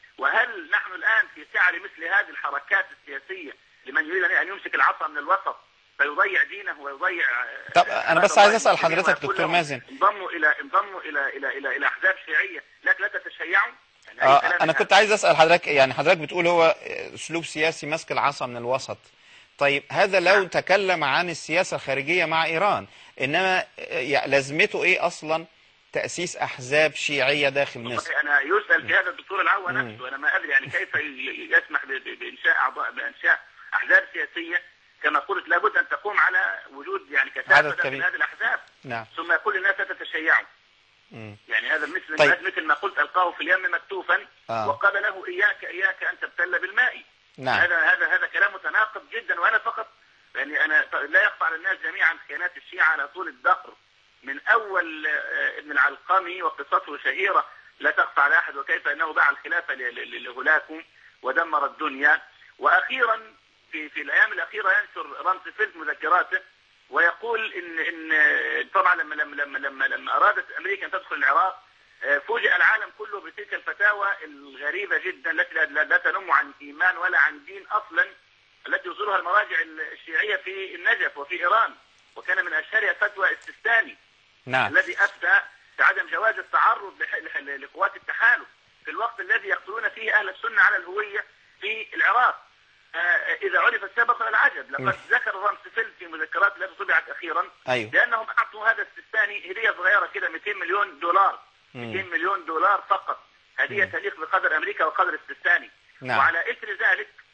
وهل نحن الآن في سعر مثل هذه الحركات السياسية لمن يريد أن يمسك العصا من الوسط فيضيع دينه ويضيع طب انا بس عايز اسال حضرتك دكتور مازن انضموا الى انضموا الى الى الى الى احزاب شيعيه لكن لا تتشيعوا يعني أي اه كلام انا من كنت عايز اسال حضرتك يعني حضرتك بتقول هو اسلوب سياسي ماسك العصا من الوسط طيب هذا لو تكلم عن السياسه الخارجيه مع ايران انما يعني لازمته ايه اصلا تاسيس احزاب شيعيه داخل مصر والله انا يسال في هذا الدكتور العوا مم. نفسه انا ما ادري يعني كيف ي- يسمح ب- ب- بانشاء اعضاء بانشاء احزاب سياسيه كما قلت لابد ان تقوم على وجود يعني عدد كثافه داخل كبير. هذه الاحزاب نعم ثم يقول للناس لا تتشيعوا مم. يعني هذا مثل طيب. مثل ما قلت القاه في اليم مكتوفا آه. وقال له اياك اياك ان تبتل بالماء نعم. هذا هذا هذا كلام متناقض جدا وانا فقط يعني انا لا يخفى على الناس جميعا خيانات الشيعه على طول الدهر من اول آه، ابن العلقمي وقصته شهيره لا تخفى على احد وكيف انه باع الخلافه ل- ل- لهولاكم ودمر الدنيا واخيرا في في الايام الاخيره ينشر رامسفيلد مذكراته ويقول ان ان طبعا لما لما لما لما, لما ارادت امريكا ان تدخل العراق آه، فوجئ العالم كله بتلك الفتاوى الغريبه جدا التي لا- لا لا تنم عن ايمان ولا عن دين اصلا التي يصدرها المراجع الشيعيه في النجف وفي ايران وكان من اشهرها فتوى السيستاني نعم الذي افتى بعدم جواز التعرض لح- لح- لقوات التحالف في الوقت الذي يقتلون فيه اهل السنه على الهويه في العراق آه، اذا عرف السبب فلا العجب مم. لقد ذكر رامسفيلد في مذكرات التي طبعت اخيرا أيوه. لانهم اعطوا هذا السيستاني هديه صغيره كده 200 مليون دولار 200 مليون دولار فقط هديه تليق بقدر امريكا وقدر السيستاني نعم. وعلى اثر ذلك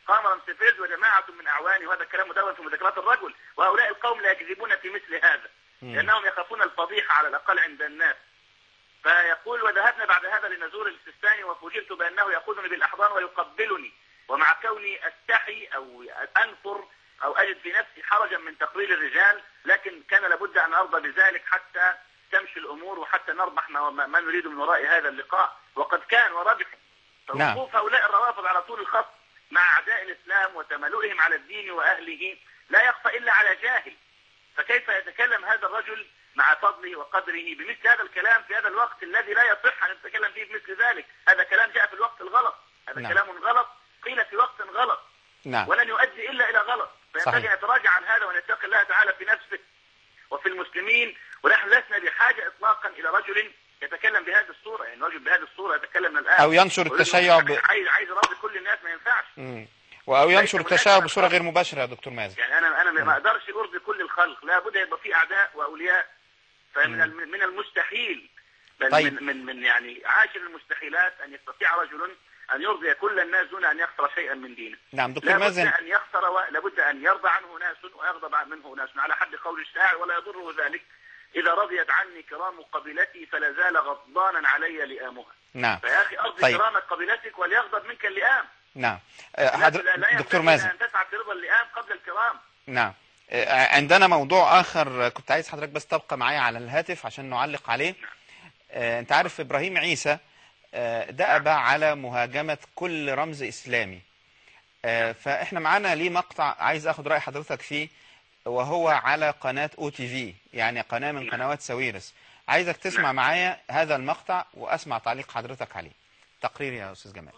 قام رمسفيلد وجماعة من أعوانه وهذا كلام مدون في مذكرات الرجل وهؤلاء القوم لا يكذبون في مثل هذا لأنهم يخافون الفضيحة على الأقل عند الناس فيقول وذهبنا بعد هذا لنزور السيستاني وفوجئت بأنه يأخذني بالأحضان ويقبلني ومع كوني أستحي أو أنفر أو أجد في نفسي حرجا من تقرير الرجال لكن كان لابد أن أرضى بذلك حتى تمشي الأمور وحتى نربح ما, ما نريد من وراء هذا اللقاء وقد كان وربح نعم. فوقوف هؤلاء الروافض على طول الخط مع أعداء الإسلام وتملؤهم على الدين وأهله لا يخفى إلا على جاهل فكيف يتكلم هذا الرجل مع فضله وقدره بمثل هذا الكلام في هذا الوقت الذي لا يصح أن نتكلم فيه بمثل ذلك هذا كلام جاء في الوقت الغلط هذا نعم. كلام غلط قيل في وقت غلط نعم ولن يؤدي إلا إلى غلط صحيح. فينبغي أن يتراجع عن هذا وأن يتقي الله تعالى في نفسه وفي المسلمين ونحن لسنا بحاجة إطلاقا إلى رجل يتكلم بهذه الصورة يعني رجل بهذه الصورة يتكلم من الآن أو ينشر ويقول التشيع ب... عايز عايز يراضي كل الناس ما ينفعش مم. أو ينشر التشيع بصورة غير مباشرة يا دكتور مازن يعني انا انا ما اقدرش ارضي كل الخلق لابد يبقى في اعداء واولياء فمن الم- من المستحيل بل طيب. من, من من يعني عاشر المستحيلات ان يستطيع رجل ان يرضي كل الناس دون ان يخسر شيئا من دينه نعم دكتور لابد مازن ان يخسر ولابد ان يرضى عنه ناس ويغضب عن- منه ناس على حد قول الشاعر ولا يضره ذلك اذا رضيت عني كرام قبيلتي فلا زال غضبانا علي لئامها نعم فيا اخي ارضي طيب. كرامه قبيلتك وليغضب منك اللئام نعم آه، لا- حضر... لا- لا دكتور ينبغي مازن ان تسعى في رضا اللئام قبل الكرام نعم آه، عندنا موضوع آخر آه، كنت عايز حضرتك بس تبقى معايا على الهاتف عشان نعلق عليه آه، أنت عارف إبراهيم عيسى آه، دأب على مهاجمة كل رمز إسلامي آه، فإحنا معانا ليه مقطع عايز أخد رأي حضرتك فيه وهو على قناة أو تي في يعني قناة من قنوات ساويرس عايزك تسمع معايا هذا المقطع وأسمع تعليق حضرتك عليه تقرير يا أستاذ جمال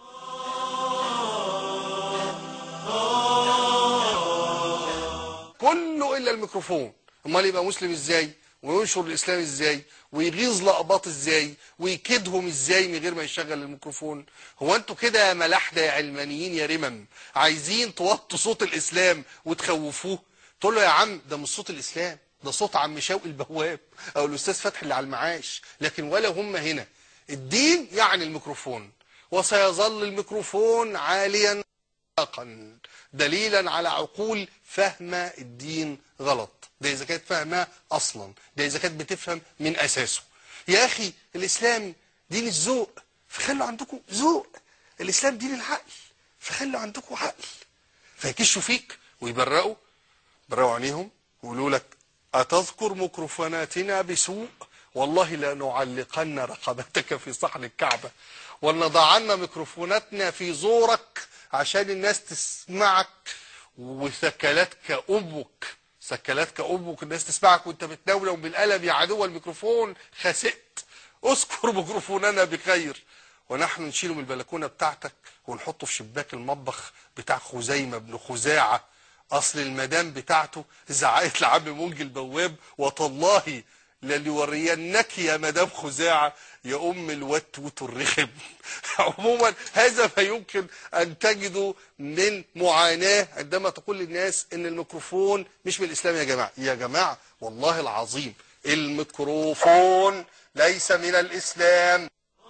كله الا الميكروفون امال يبقى مسلم ازاي وينشر الاسلام ازاي ويغيظ لقباط ازاي ويكيدهم ازاي من غير ما يشغل الميكروفون هو انتوا كده يا ملاحده يا علمانيين يا رمم عايزين توطوا صوت الاسلام وتخوفوه تقول له يا عم ده مش صوت الاسلام ده صوت عم شوقي البواب او الاستاذ فتحي اللي على المعاش لكن ولا هم هنا الدين يعني الميكروفون وسيظل الميكروفون عاليا اطلاقا دليلا على عقول فاهمه الدين غلط ده اذا كانت فاهماه اصلا ده اذا كانت بتفهم من اساسه يا اخي الاسلام دين الذوق فخلوا عندكم ذوق الاسلام دين العقل فخلوا عندكم عقل فيكشوا فيك ويبرقوا برقوا عينيهم ويقولوا لك أتذكر ميكروفوناتنا بسوء والله لنعلقن رقبتك في صحن الكعبة ولنضعن ميكروفوناتنا في زورك عشان الناس تسمعك وثكلتك أمك ثكلتك أمك الناس تسمعك وانت بتناولهم بالقلم يا عدو الميكروفون خسئت اذكر ميكروفوننا بخير ونحن نشيله من البلكونة بتاعتك ونحطه في شباك المطبخ بتاع خزيمة بن خزاعة اصل المدام بتاعته زعقت لعم منجي البواب وتالله لنورينك يا مدام خزاعة يا ام الوتوت الرخم عموما هذا ما يمكن ان تجده من معاناة عندما تقول للناس ان الميكروفون مش من الاسلام يا جماعة يا جماعة والله العظيم الميكروفون ليس من الاسلام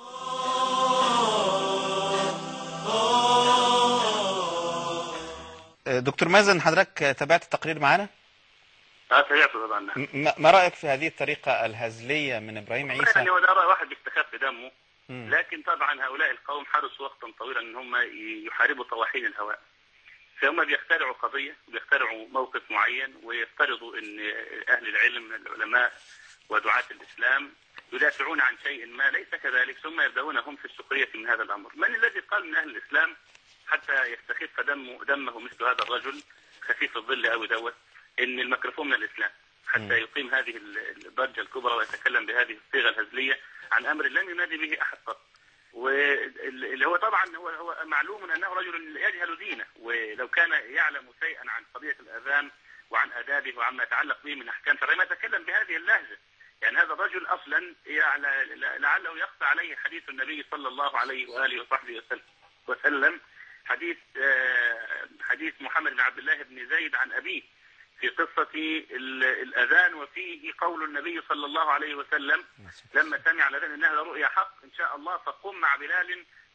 آه، دكتور مازن حضرتك تابعت التقرير معانا اه سمعته طبعا نعم. م- ما رأيك في هذه الطريقة الهزلية من إبراهيم عيسى يعني هو ده رأي واحد بيستخف دمه مم. لكن طبعا هؤلاء القوم حرصوا وقتا طويلا ان هم يحاربوا طواحين الهواء فهم بيخترعوا قضية بيخترعوا موقف معين ويفترضوا ان اهل العلم من العلماء ودعاة الاسلام يدافعون عن شيء ما ليس كذلك ثم يبدأون هم في السخرية من هذا الامر من الذي قال من اهل الاسلام حتى يستخف دمه دمه مثل هذا الرجل خفيف الظل او دوت ان الميكروفون من الاسلام حتى يقيم هذه الضجة الكبرى ويتكلم بهذه الصيغة الهزلية عن امر لم ينادي به احد قط واللي هو طبعا هو هو معلوم انه رجل يجهل دينه ولو كان يعلم شيئا عن قضيه الاذان وعن ادابه وعما يتعلق به من احكام شرعيه ما يتكلم بهذه اللهجه يعني هذا الرجل اصلا يعني لعله يخفى عليه حديث النبي صلى الله عليه واله وصحبه وسلم وسلم حديث آه، حديث محمد بن عبد الله بن زيد عن ابيه في قصة ال- الأذان وفيه قول النبي صلى الله عليه وسلم لما سمع الأذان إنها لرؤيا حق إن شاء الله فقم مع بلال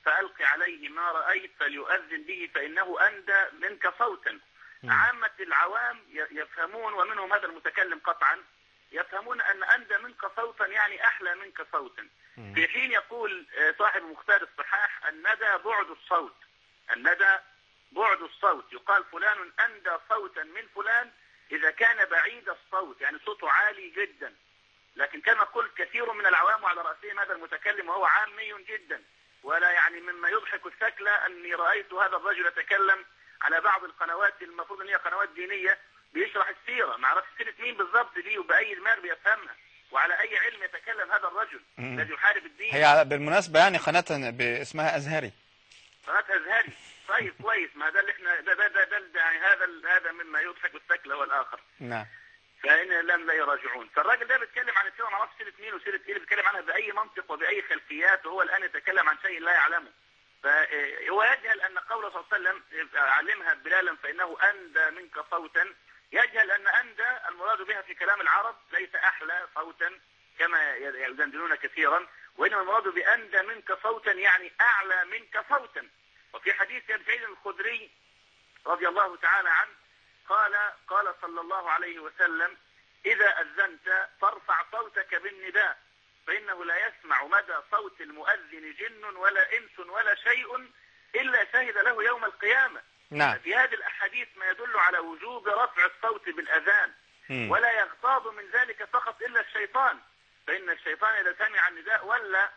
فألق عليه ما رأيت فليؤذن به فإنه أندى منك صوتا عامة العوام ي- يفهمون ومنهم هذا المتكلم قطعا يفهمون أن أندى منك صوتا يعني أحلى منك صوتا في حين يقول آه، صاحب مختار الصحاح الندى بعد الصوت الندى بعد الصوت يقال فلان أندى صوتا من فلان إذا كان بعيد الصوت يعني صوته عالي جدا لكن كما قلت كثير من العوام وعلى رأسهم هذا المتكلم وهو عامي جدا ولا يعني مما يضحك الثكلى أني رأيت هذا الرجل يتكلم على بعض القنوات المفروض أن هي قنوات دينية بيشرح السيرة ما عرفش سيرة مين بالضبط دي وبأي دماغ بيفهمها وعلى أي علم يتكلم هذا الرجل مم. الذي يحارب الدين هي بالمناسبة يعني قناة ب- اسمها أزهري قناة أزهري طيب كويس ما ده اللي احنا ده ده ده, ده, ده يعني هذا ال- هذا مما يضحك الثكلى والآخر نعم فإن لم لا يراجعون فالراجل ده بيتكلم عن السيرة ما اعرفش سيرة مين وسيرة ايه بيتكلم عنها بأي منطق وبأي خلفيات وهو الآن يتكلم عن شيء لا يعلمه فهو يجهل أن قوله صلى الله عليه وسلم علمها بلالا فإنه أندى منك صوتا يجهل أن أندى المراد بها في كلام العرب ليس أحلى صوتا كما يدندنون كثيرا وإنما المراد بأندى منك صوتا يعني أعلى منك صوتا وفي حديث أبي سعيد الخدري رضي الله تعالى عنه قال قال صلى الله عليه وسلم إذا أذنت فارفع صوتك بالنداء فإنه لا يسمع مدى صوت المؤذن جن ولا إنس ولا شيء إلا شهد له يوم القيامة نعم في هذه الأحاديث ما يدل على وجوب رفع الصوت بالأذان مم. ولا يغتاظ من ذلك فقط إلا الشيطان فإن الشيطان إذا سمع النداء ولا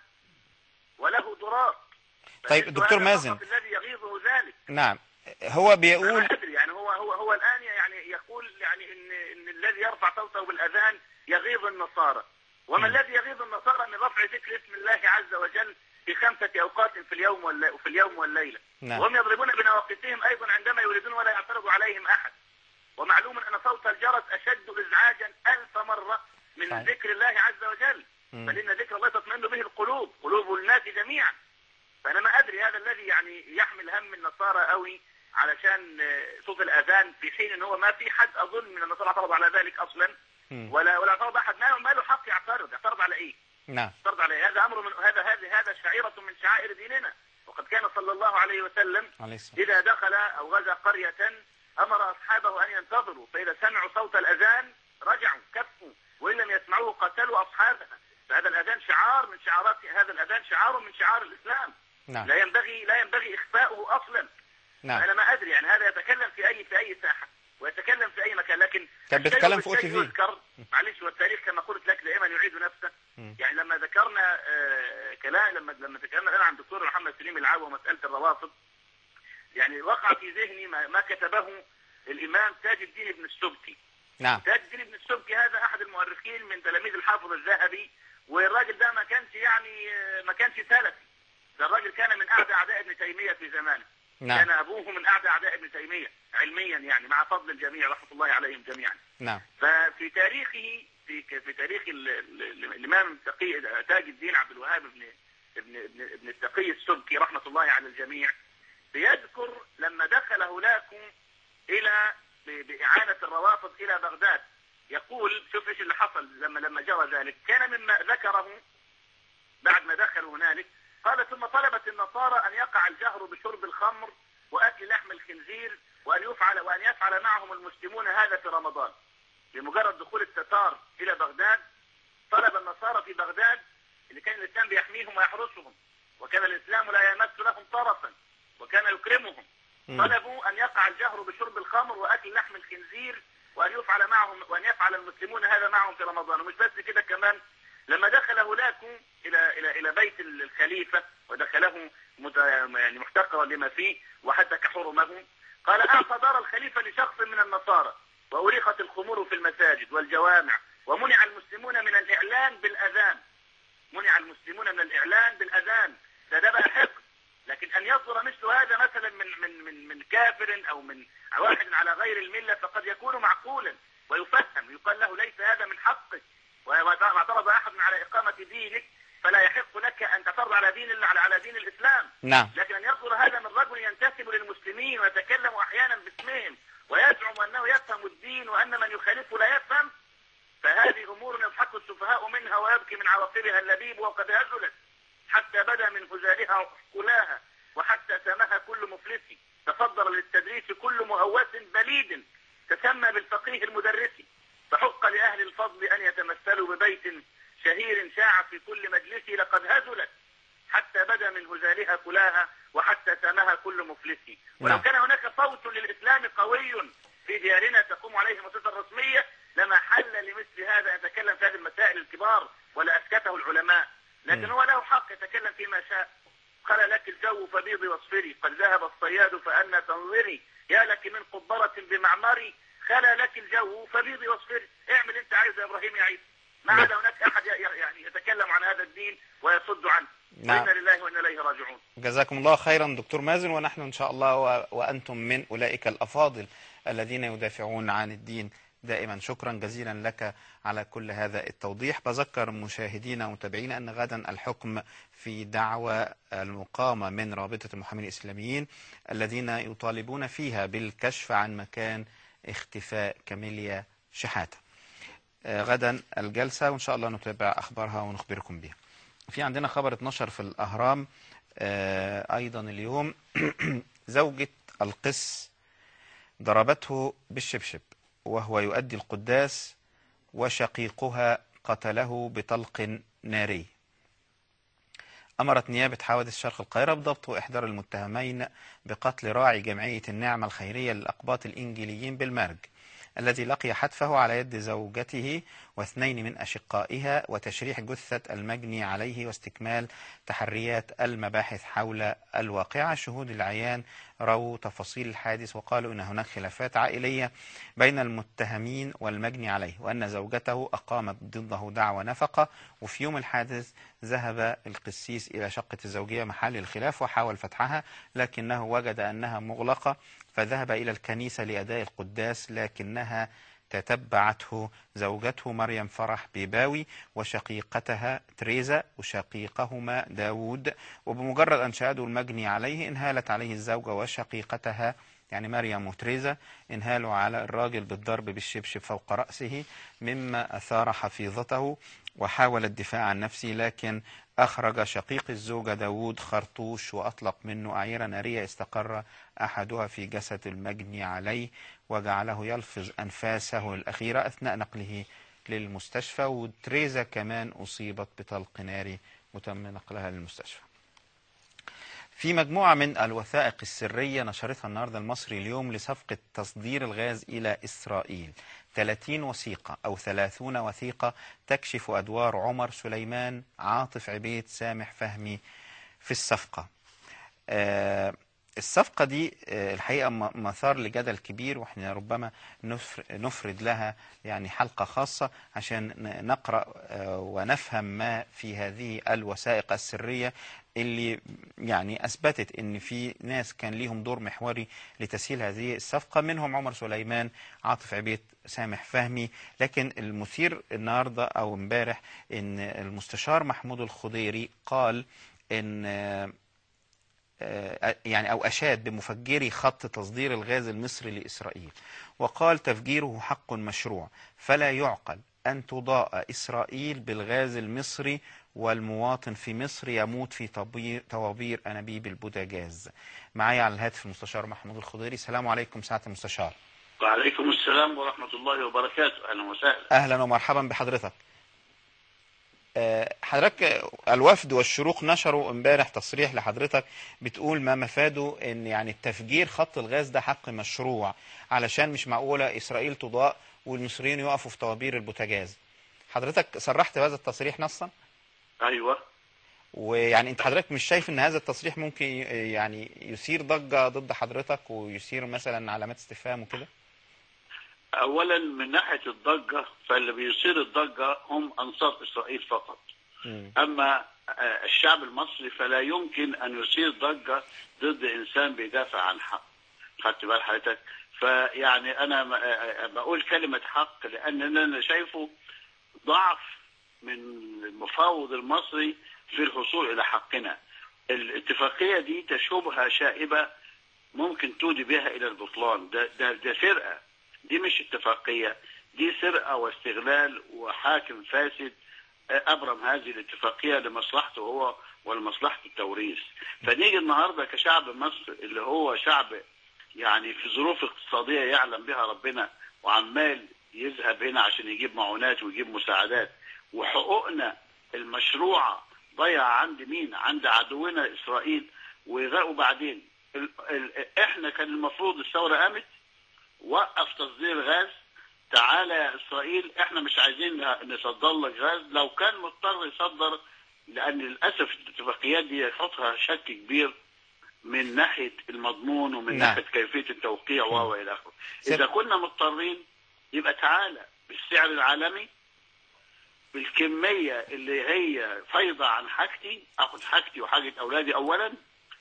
وله ضرار طيب فإن دكتور هذا مازن فقط الذي يغيظه ذلك نعم هو بيقول ما أدري يعني هو هو هو الآن يعني يقول يعني إن إن الذي يرفع صوته بالأذان يغيظ النصارى وما الذي يغيظ النصارى من رفع ذكر اسم الله عز وجل في خمسة أوقات في اليوم والليل وفي اليوم والليلة نعم. وهم يضربون بنواقصهم أيضا عندما يريدون ولا يعترض عليهم أحد ومعلوم أن صوت الجرس أشد إزعاجا ألف مرة من صحيح. ذكر الله عز وجل مم. بل إن ذكر الله تطمئن به القلوب قلوب الناس جميعا فأنا ما أدري هذا الذي يعني يحمل هم النصارى قوي علشان آه، صوت الأذان في حين أن هو ما في حد أظن من النصارى اعترض على ذلك أصلا مم. ولا ولا اعترض أحد ما ما له حق يعترض يعترض على إيه؟ نعم يعترض على إيه؟ هذا أمر من هذا هذا هذا شعيرة من شعائر ديننا وقد كان صلى الله عليه وسلم عليه السلام إذا دخل أو غزا قرية أمر أصحابه أن ينتظروا فإذا سمعوا صوت الأذان رجعوا كفوا وإن لم يسمعوه قتلوا أصحابها فهذا الأذان شعار من شعارات هذا الأذان شعار من شعار الإسلام نعم لا ينبغي لا ينبغي إخفاؤه أصلا نعم أنا ما أدري يعني هذا يتكلم في أي في أي ساحة ويتكلم في أي مكان لكن كان بيتكلم الشيء في بالشيء OTV. يذكر معلش والتاريخ كما قلت لك دائما يعيد نفسه مم. يعني لما ذكرنا آه، كلام لما لما تكلمنا الآن عن الدكتور محمد سليم العاوي ومسألة الروافض يعني وقع في ذهني ما, ما كتبه الإمام تاج الدين بن السبكي نعم تاج الدين بن السبكي هذا أحد المؤرخين من تلاميذ الحافظ الذهبي والراجل ده ما كانش يعني آه، ما كانش سلفي ده الراجل كان من أعدى أعداء ابن تيمية في زمانه نعم كان أبوه من أعدى أعداء ابن تيمية علميا يعني مع فضل الجميع رحمة الله عليهم جميعا نعم ففي تاريخه في في تاريخ ال- ال- الامام التقي تاج الدين عبد الوهاب بن ابن ابن ابن التقي السبكي رحمه الله على الجميع بيذكر لما دخل هولاكو الى ب- باعانه الروافض الى بغداد يقول شوف ايش اللي حصل لما لما جرى ذلك كان مما ذكره بعد ما دخلوا هنالك قال ثم طلبت النصارى ان يقع الجهر بشرب الخمر واكل لحم الخنزير وان يفعل وان يفعل معهم المسلمون هذا في رمضان بمجرد دخول التتار الى بغداد طلب النصارى في بغداد اللي كان الاسلام بيحميهم ويحرسهم وكان الاسلام لا يمس لهم طرفا وكان يكرمهم مم. طلبوا ان يقع الجهر بشرب الخمر واكل لحم الخنزير وان يفعل معهم وان يفعل المسلمون هذا معهم في رمضان ومش بس كده كمان لما دخل هولاكو الى الى الى بيت الخليفه ودخله مت- يعني محتقرا لما فيه وحتك حرمه قال اعطى دار الخليفه لشخص من النصارى وأريقت الخمور في المساجد والجوامع ومنع المسلمون من الإعلان بالأذان منع المسلمون من الإعلان بالأذان ده ده بقى حقد لكن أن يصدر مثل هذا مثلا من من من من كافر أو من واحد على غير الملة فقد يكون معقولا ويفهم يقال له ليس هذا من حقك وما اعترض أحد على إقامة دينك فلا يحق لك أن تعترض على دين الله على على دين الإسلام نعم لكن أن يصدر هذا من رجل ينتسب للمسلمين ويتكلم أحيانا باسمهم ويزعم أنه يفهم الدين وأن من يخالفه لا يفهم فهذه أمور يضحك السفهاء منها ويبكي من عواقبها اللبيب وقد هزلت حتى بدا من هزالها كلاها من هزالها كلاها وحتى سامها كل مفلس ولو نعم. كان هناك صوت للإسلام قوي في ديارنا تقوم عليه المؤسسة الرسمية لما حل لمثل هذا يتكلم في هذه المسائل الكبار ولا أسكته العلماء لكن مم. هو له حق يتكلم فيما شاء قال لك الجو فبيض واصفري قد ذهب الصياد فأنا تنظري يا لك من قبرة بمعمري خلا لك الجو فبيض واصفري اعمل انت عايز يا ابراهيم يا عيسى ما نعم. عاد هناك احد ي- يعني يتكلم عن هذا الدين ويصد عنه نعم. وانا لله وانا اليه راجعون جزاكم الله خيرا دكتور مازن ونحن إن شاء الله و- وأنتم من أولئك الأفاضل الذين يدافعون عن الدين دائما شكرا جزيلا لك على كل هذا التوضيح بذكر مشاهدينا ومتابعينا أن غدا الحكم في دعوى المقامة من رابطة المحامين الإسلاميين الذين يطالبون فيها بالكشف عن مكان اختفاء كاميليا شحاتة آه، غدا الجلسة وإن شاء الله نتابع أخبارها ونخبركم بها في عندنا خبر اتنشر في الأهرام آه، أيضا اليوم زوجة القس ضربته بالشبشب وهو يؤدي القداس وشقيقها قتله بطلق ناري أمرت نيابة حوادث شرق القاهرة بضبط وإحضار المتهمين بقتل راعي جمعية النعمة الخيرية للأقباط الإنجيليين بالمرج الذي لقي حتفه على يد زوجته واثنين من أشقائها وتشريح جثة المجني عليه واستكمال تحريات المباحث حول الواقعة شهود العيان رووا تفاصيل الحادث وقالوا إن هناك خلافات عائلية بين المتهمين والمجني عليه وأن زوجته أقامت ضده دعوى نفقة وفي يوم الحادث ذهب القسيس إلى شقة الزوجية محل الخلاف وحاول فتحها لكنه وجد أنها مغلقة فذهب إلى الكنيسة لأداء القداس لكنها تتبعته زوجته مريم فرح بيباوي وشقيقتها تريزا وشقيقهما داود وبمجرد أن شاهدوا المجني عليه انهالت عليه الزوجة وشقيقتها يعني مريم وتريزا انهالوا على الراجل بالضرب بالشبشب فوق رأسه مما أثار حفيظته وحاول الدفاع عن نفسه لكن أخرج شقيق الزوجة داود خرطوش وأطلق منه أعيرة نارية استقر أحدها في جسد المجني عليه وجعله يلفظ أنفاسه الأخيرة أثناء نقله للمستشفى وتريزا كمان أصيبت بطلق ناري وتم نقلها للمستشفى في مجموعة من الوثائق السرية نشرتها النهاردة المصري اليوم لصفقة تصدير الغاز إلى إسرائيل 30 وثيقة أو 30 وثيقة تكشف أدوار عمر سليمان عاطف عبيد سامح فهمي في الصفقة آه الصفقة دي آه الحقيقة م- مثار لجدل كبير واحنا ربما نفر- نفرد لها يعني حلقة خاصة عشان ن- نقرأ آه ونفهم ما في هذه الوثائق السرية اللي يعني أثبتت أن في ناس كان ليهم دور محوري لتسهيل هذه الصفقة منهم عمر سليمان عاطف عبيد سامح فهمي لكن المثير النهاردة أو امبارح أن المستشار محمود الخضيري قال أن آه، آه، يعني أو أشاد بمفجري خط تصدير الغاز المصري لإسرائيل وقال تفجيره حق مشروع فلا يعقل أن تضاء إسرائيل بالغاز المصري والمواطن في مصر يموت في طبي- طوابير أنابيب البوتاجاز معايا على الهاتف المستشار محمود الخضيري السلام عليكم سعادة المستشار وعليكم السلام ورحمة الله وبركاته أهلا وسهلا أهلا ومرحبا بحضرتك آه، حضرتك آه، الوفد والشروق نشروا امبارح تصريح لحضرتك بتقول ما مفاده ان يعني التفجير خط الغاز ده حق مشروع علشان مش معقولة اسرائيل تضاء والمصريين يقفوا في طوابير البوتاجاز حضرتك صرحت بهذا التصريح نصا أيوة ويعني انت حضرتك مش شايف ان هذا التصريح ممكن ي- يعني يثير ضجة ضد حضرتك ويثير مثلا علامات استفهام وكده أولا من ناحية الضجة فاللي بيصير الضجة هم أنصار إسرائيل فقط أما آه، الشعب المصري فلا يمكن أن يثير ضجة ضد إنسان بيدافع عن حق خدت بال حضرتك فيعني أنا م- آه، آه، بقول كلمة حق لأن أنا شايفه ضعف من المفاوض المصري في الحصول إلى حقنا الاتفاقية دي تشوبها شائبة ممكن تودي بها إلى البطلان ده, ده, ده سرقة دي مش اتفاقية دي سرقة واستغلال وحاكم فاسد أبرم هذه الاتفاقية لمصلحته هو ولمصلحة التوريث فنيجي النهاردة كشعب مصر اللي هو شعب يعني في ظروف اقتصادية يعلم بها ربنا وعمال يذهب هنا عشان يجيب معونات ويجيب مساعدات وحقوقنا المشروعة ضيع عند مين عند عدونا اسرائيل وغ- وبعدين ال... ال... احنا كان المفروض الثوره قامت وقف تصدير غاز تعالى يا اسرائيل احنا مش عايزين نصدر لك غاز لو كان مضطر يصدر لان للاسف الاتفاقيات دي يحطها شك كبير من ناحيه المضمون ومن نعم. ناحيه كيفيه التوقيع و الى اخره سيب- اذا كنا مضطرين يبقى تعالى بالسعر العالمي بالكميه اللي هي فايضه عن حاجتي اخد حاجتي وحاجه اولادي اولا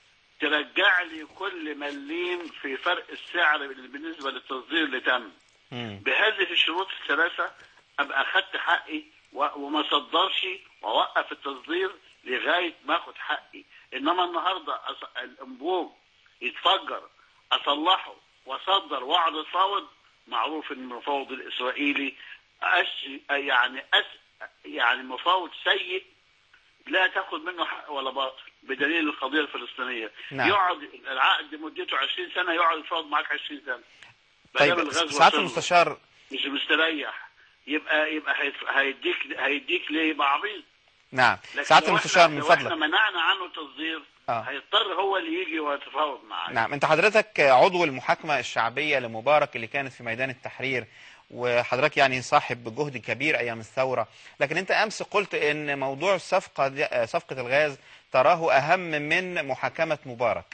ترجع لي كل مليم في فرق السعر بالنسبه للتصدير اللي تم بهذه الشروط الثلاثة أبقى أخدت حقي و- وما صدرش وأوقف التصدير لغاية ما أخد حقي إنما النهاردة أص- الأنبوب يتفجر أصلحه وأصدر وأقعد أتفاوض معروف إن المفاوض الإسرائيلي أش يعني أس يعني مفاوض سيء لا تاخد منه حق ولا باطل بدليل القضية الفلسطينية نعم. يقعد العقد مدته 20 سنة يقعد يتفاوض معاك 20 سنة ما طيب دام الغاز سعاده وصل له. المستشار مش مستريح يبقى يبقى هيت- هيديك هيديك ليه يبقى عبيط نعم لكن سعاده لو المستشار إحنا- من لو احنا فضلك منعنا عنه التصدير آه. هيضطر هو اللي يجي ويتفاوض معاه نعم انت حضرتك عضو المحاكمة الشعبية لمبارك اللي كانت في ميدان التحرير وحضرتك يعني صاحب جهد كبير ايام الثورة لكن انت امس قلت ان موضوع الصفقة دي صفقة الغاز تراه اهم من محاكمة مبارك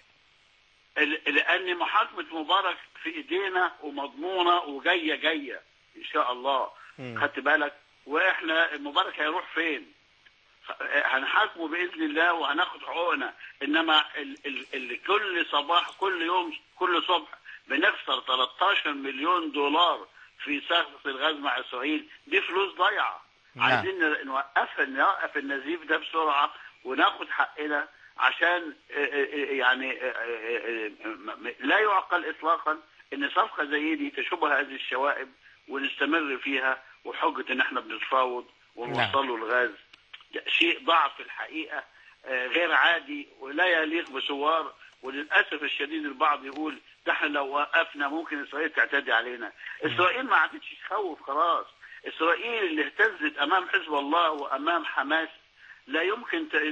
ال- لان محاكمه مبارك في ايدينا ومضمونه وجايه جايه ان شاء الله مم. خدت بالك واحنا مبارك هيروح فين خ- هنحاكمه باذن الله وهناخد حقوقنا انما ال ال ال كل صباح كل يوم كل صبح بنخسر 13 مليون دولار في صفقه الغاز مع اسرائيل دي فلوس ضايعه نعم. عايزين نوقف نوقف النزيف ده بسرعه وناخد حقنا عشان آه، آه، يعني آه، آه، آه، م- م- لا يعقل اطلاقا ان صفقه زي دي تشوبها هذه الشوائب ونستمر فيها وحجه ان احنا بنتفاوض ونوصل له الغاز ده شيء ضعف الحقيقه آه، غير عادي ولا يليق بثوار وللاسف الشديد البعض يقول ده احنا لو وقفنا ممكن اسرائيل تعتدي علينا اسرائيل ما عادتش تخوف خلاص اسرائيل اللي اهتزت امام حزب الله وامام حماس لا يمكن ت...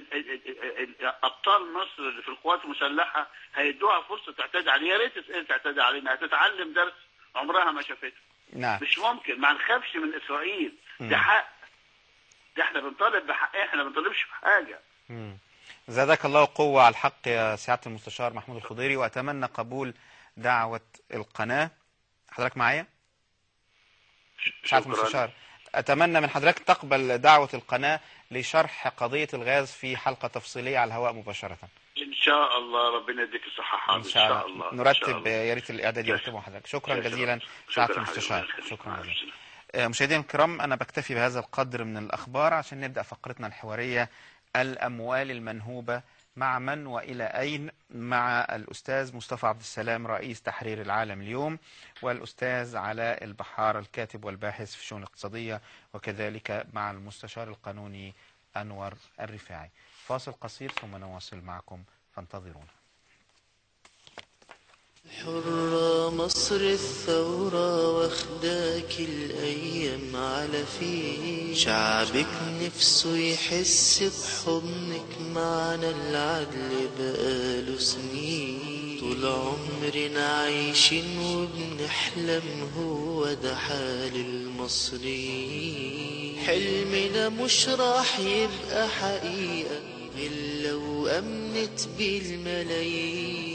ابطال مصر اللي في القوات المسلحه هيدوها فرصه تعتدي علينا يا ريت اسرائيل تعتدي علينا هتتعلم درس عمرها ما شافته نعم مش ممكن ما نخافش من اسرائيل ده مم. حق ده احنا بنطالب بحق احنا ما بنطالبش بحاجه مم. زادك الله قوة على الحق يا سعادة المستشار محمود الخضيري وأتمنى قبول دعوة القناة حضرتك معايا؟ سعادة شكراً. المستشار أتمنى من حضرتك تقبل دعوة القناة لشرح قضية الغاز في حلقة تفصيلية على الهواء مباشرة ان شاء الله ربنا يديك الصحه حاضر إن شاء الله إن شاء نرتب الله. يا ريت الإعداد يرتبه حضرتك شكرا شكراً. جزيلا شكراً سعادة حبيبي. المستشار شكرا جزيلا آه، مشاهدينا الكرام أنا بكتفي بهذا القدر من الأخبار عشان نبدأ فقرتنا الحوارية الأموال المنهوبة مع من وإلى أين مع الأستاذ مصطفى عبد السلام رئيس تحرير العالم اليوم والأستاذ علاء البحار الكاتب والباحث في الشؤون الاقتصادية وكذلك مع المستشار القانوني أنور الرفاعي فاصل قصير ثم نواصل معكم فانتظرونا حرة مصر الثورة واخداك الأيام على فيه شعبك نفسه يحس بحضنك معنا العدل بقاله سنين طول عمرنا عايشين وبنحلم هو ده حال المصريين حلمنا مش راح يبقى حقيقة غير لو أمنت بالملايين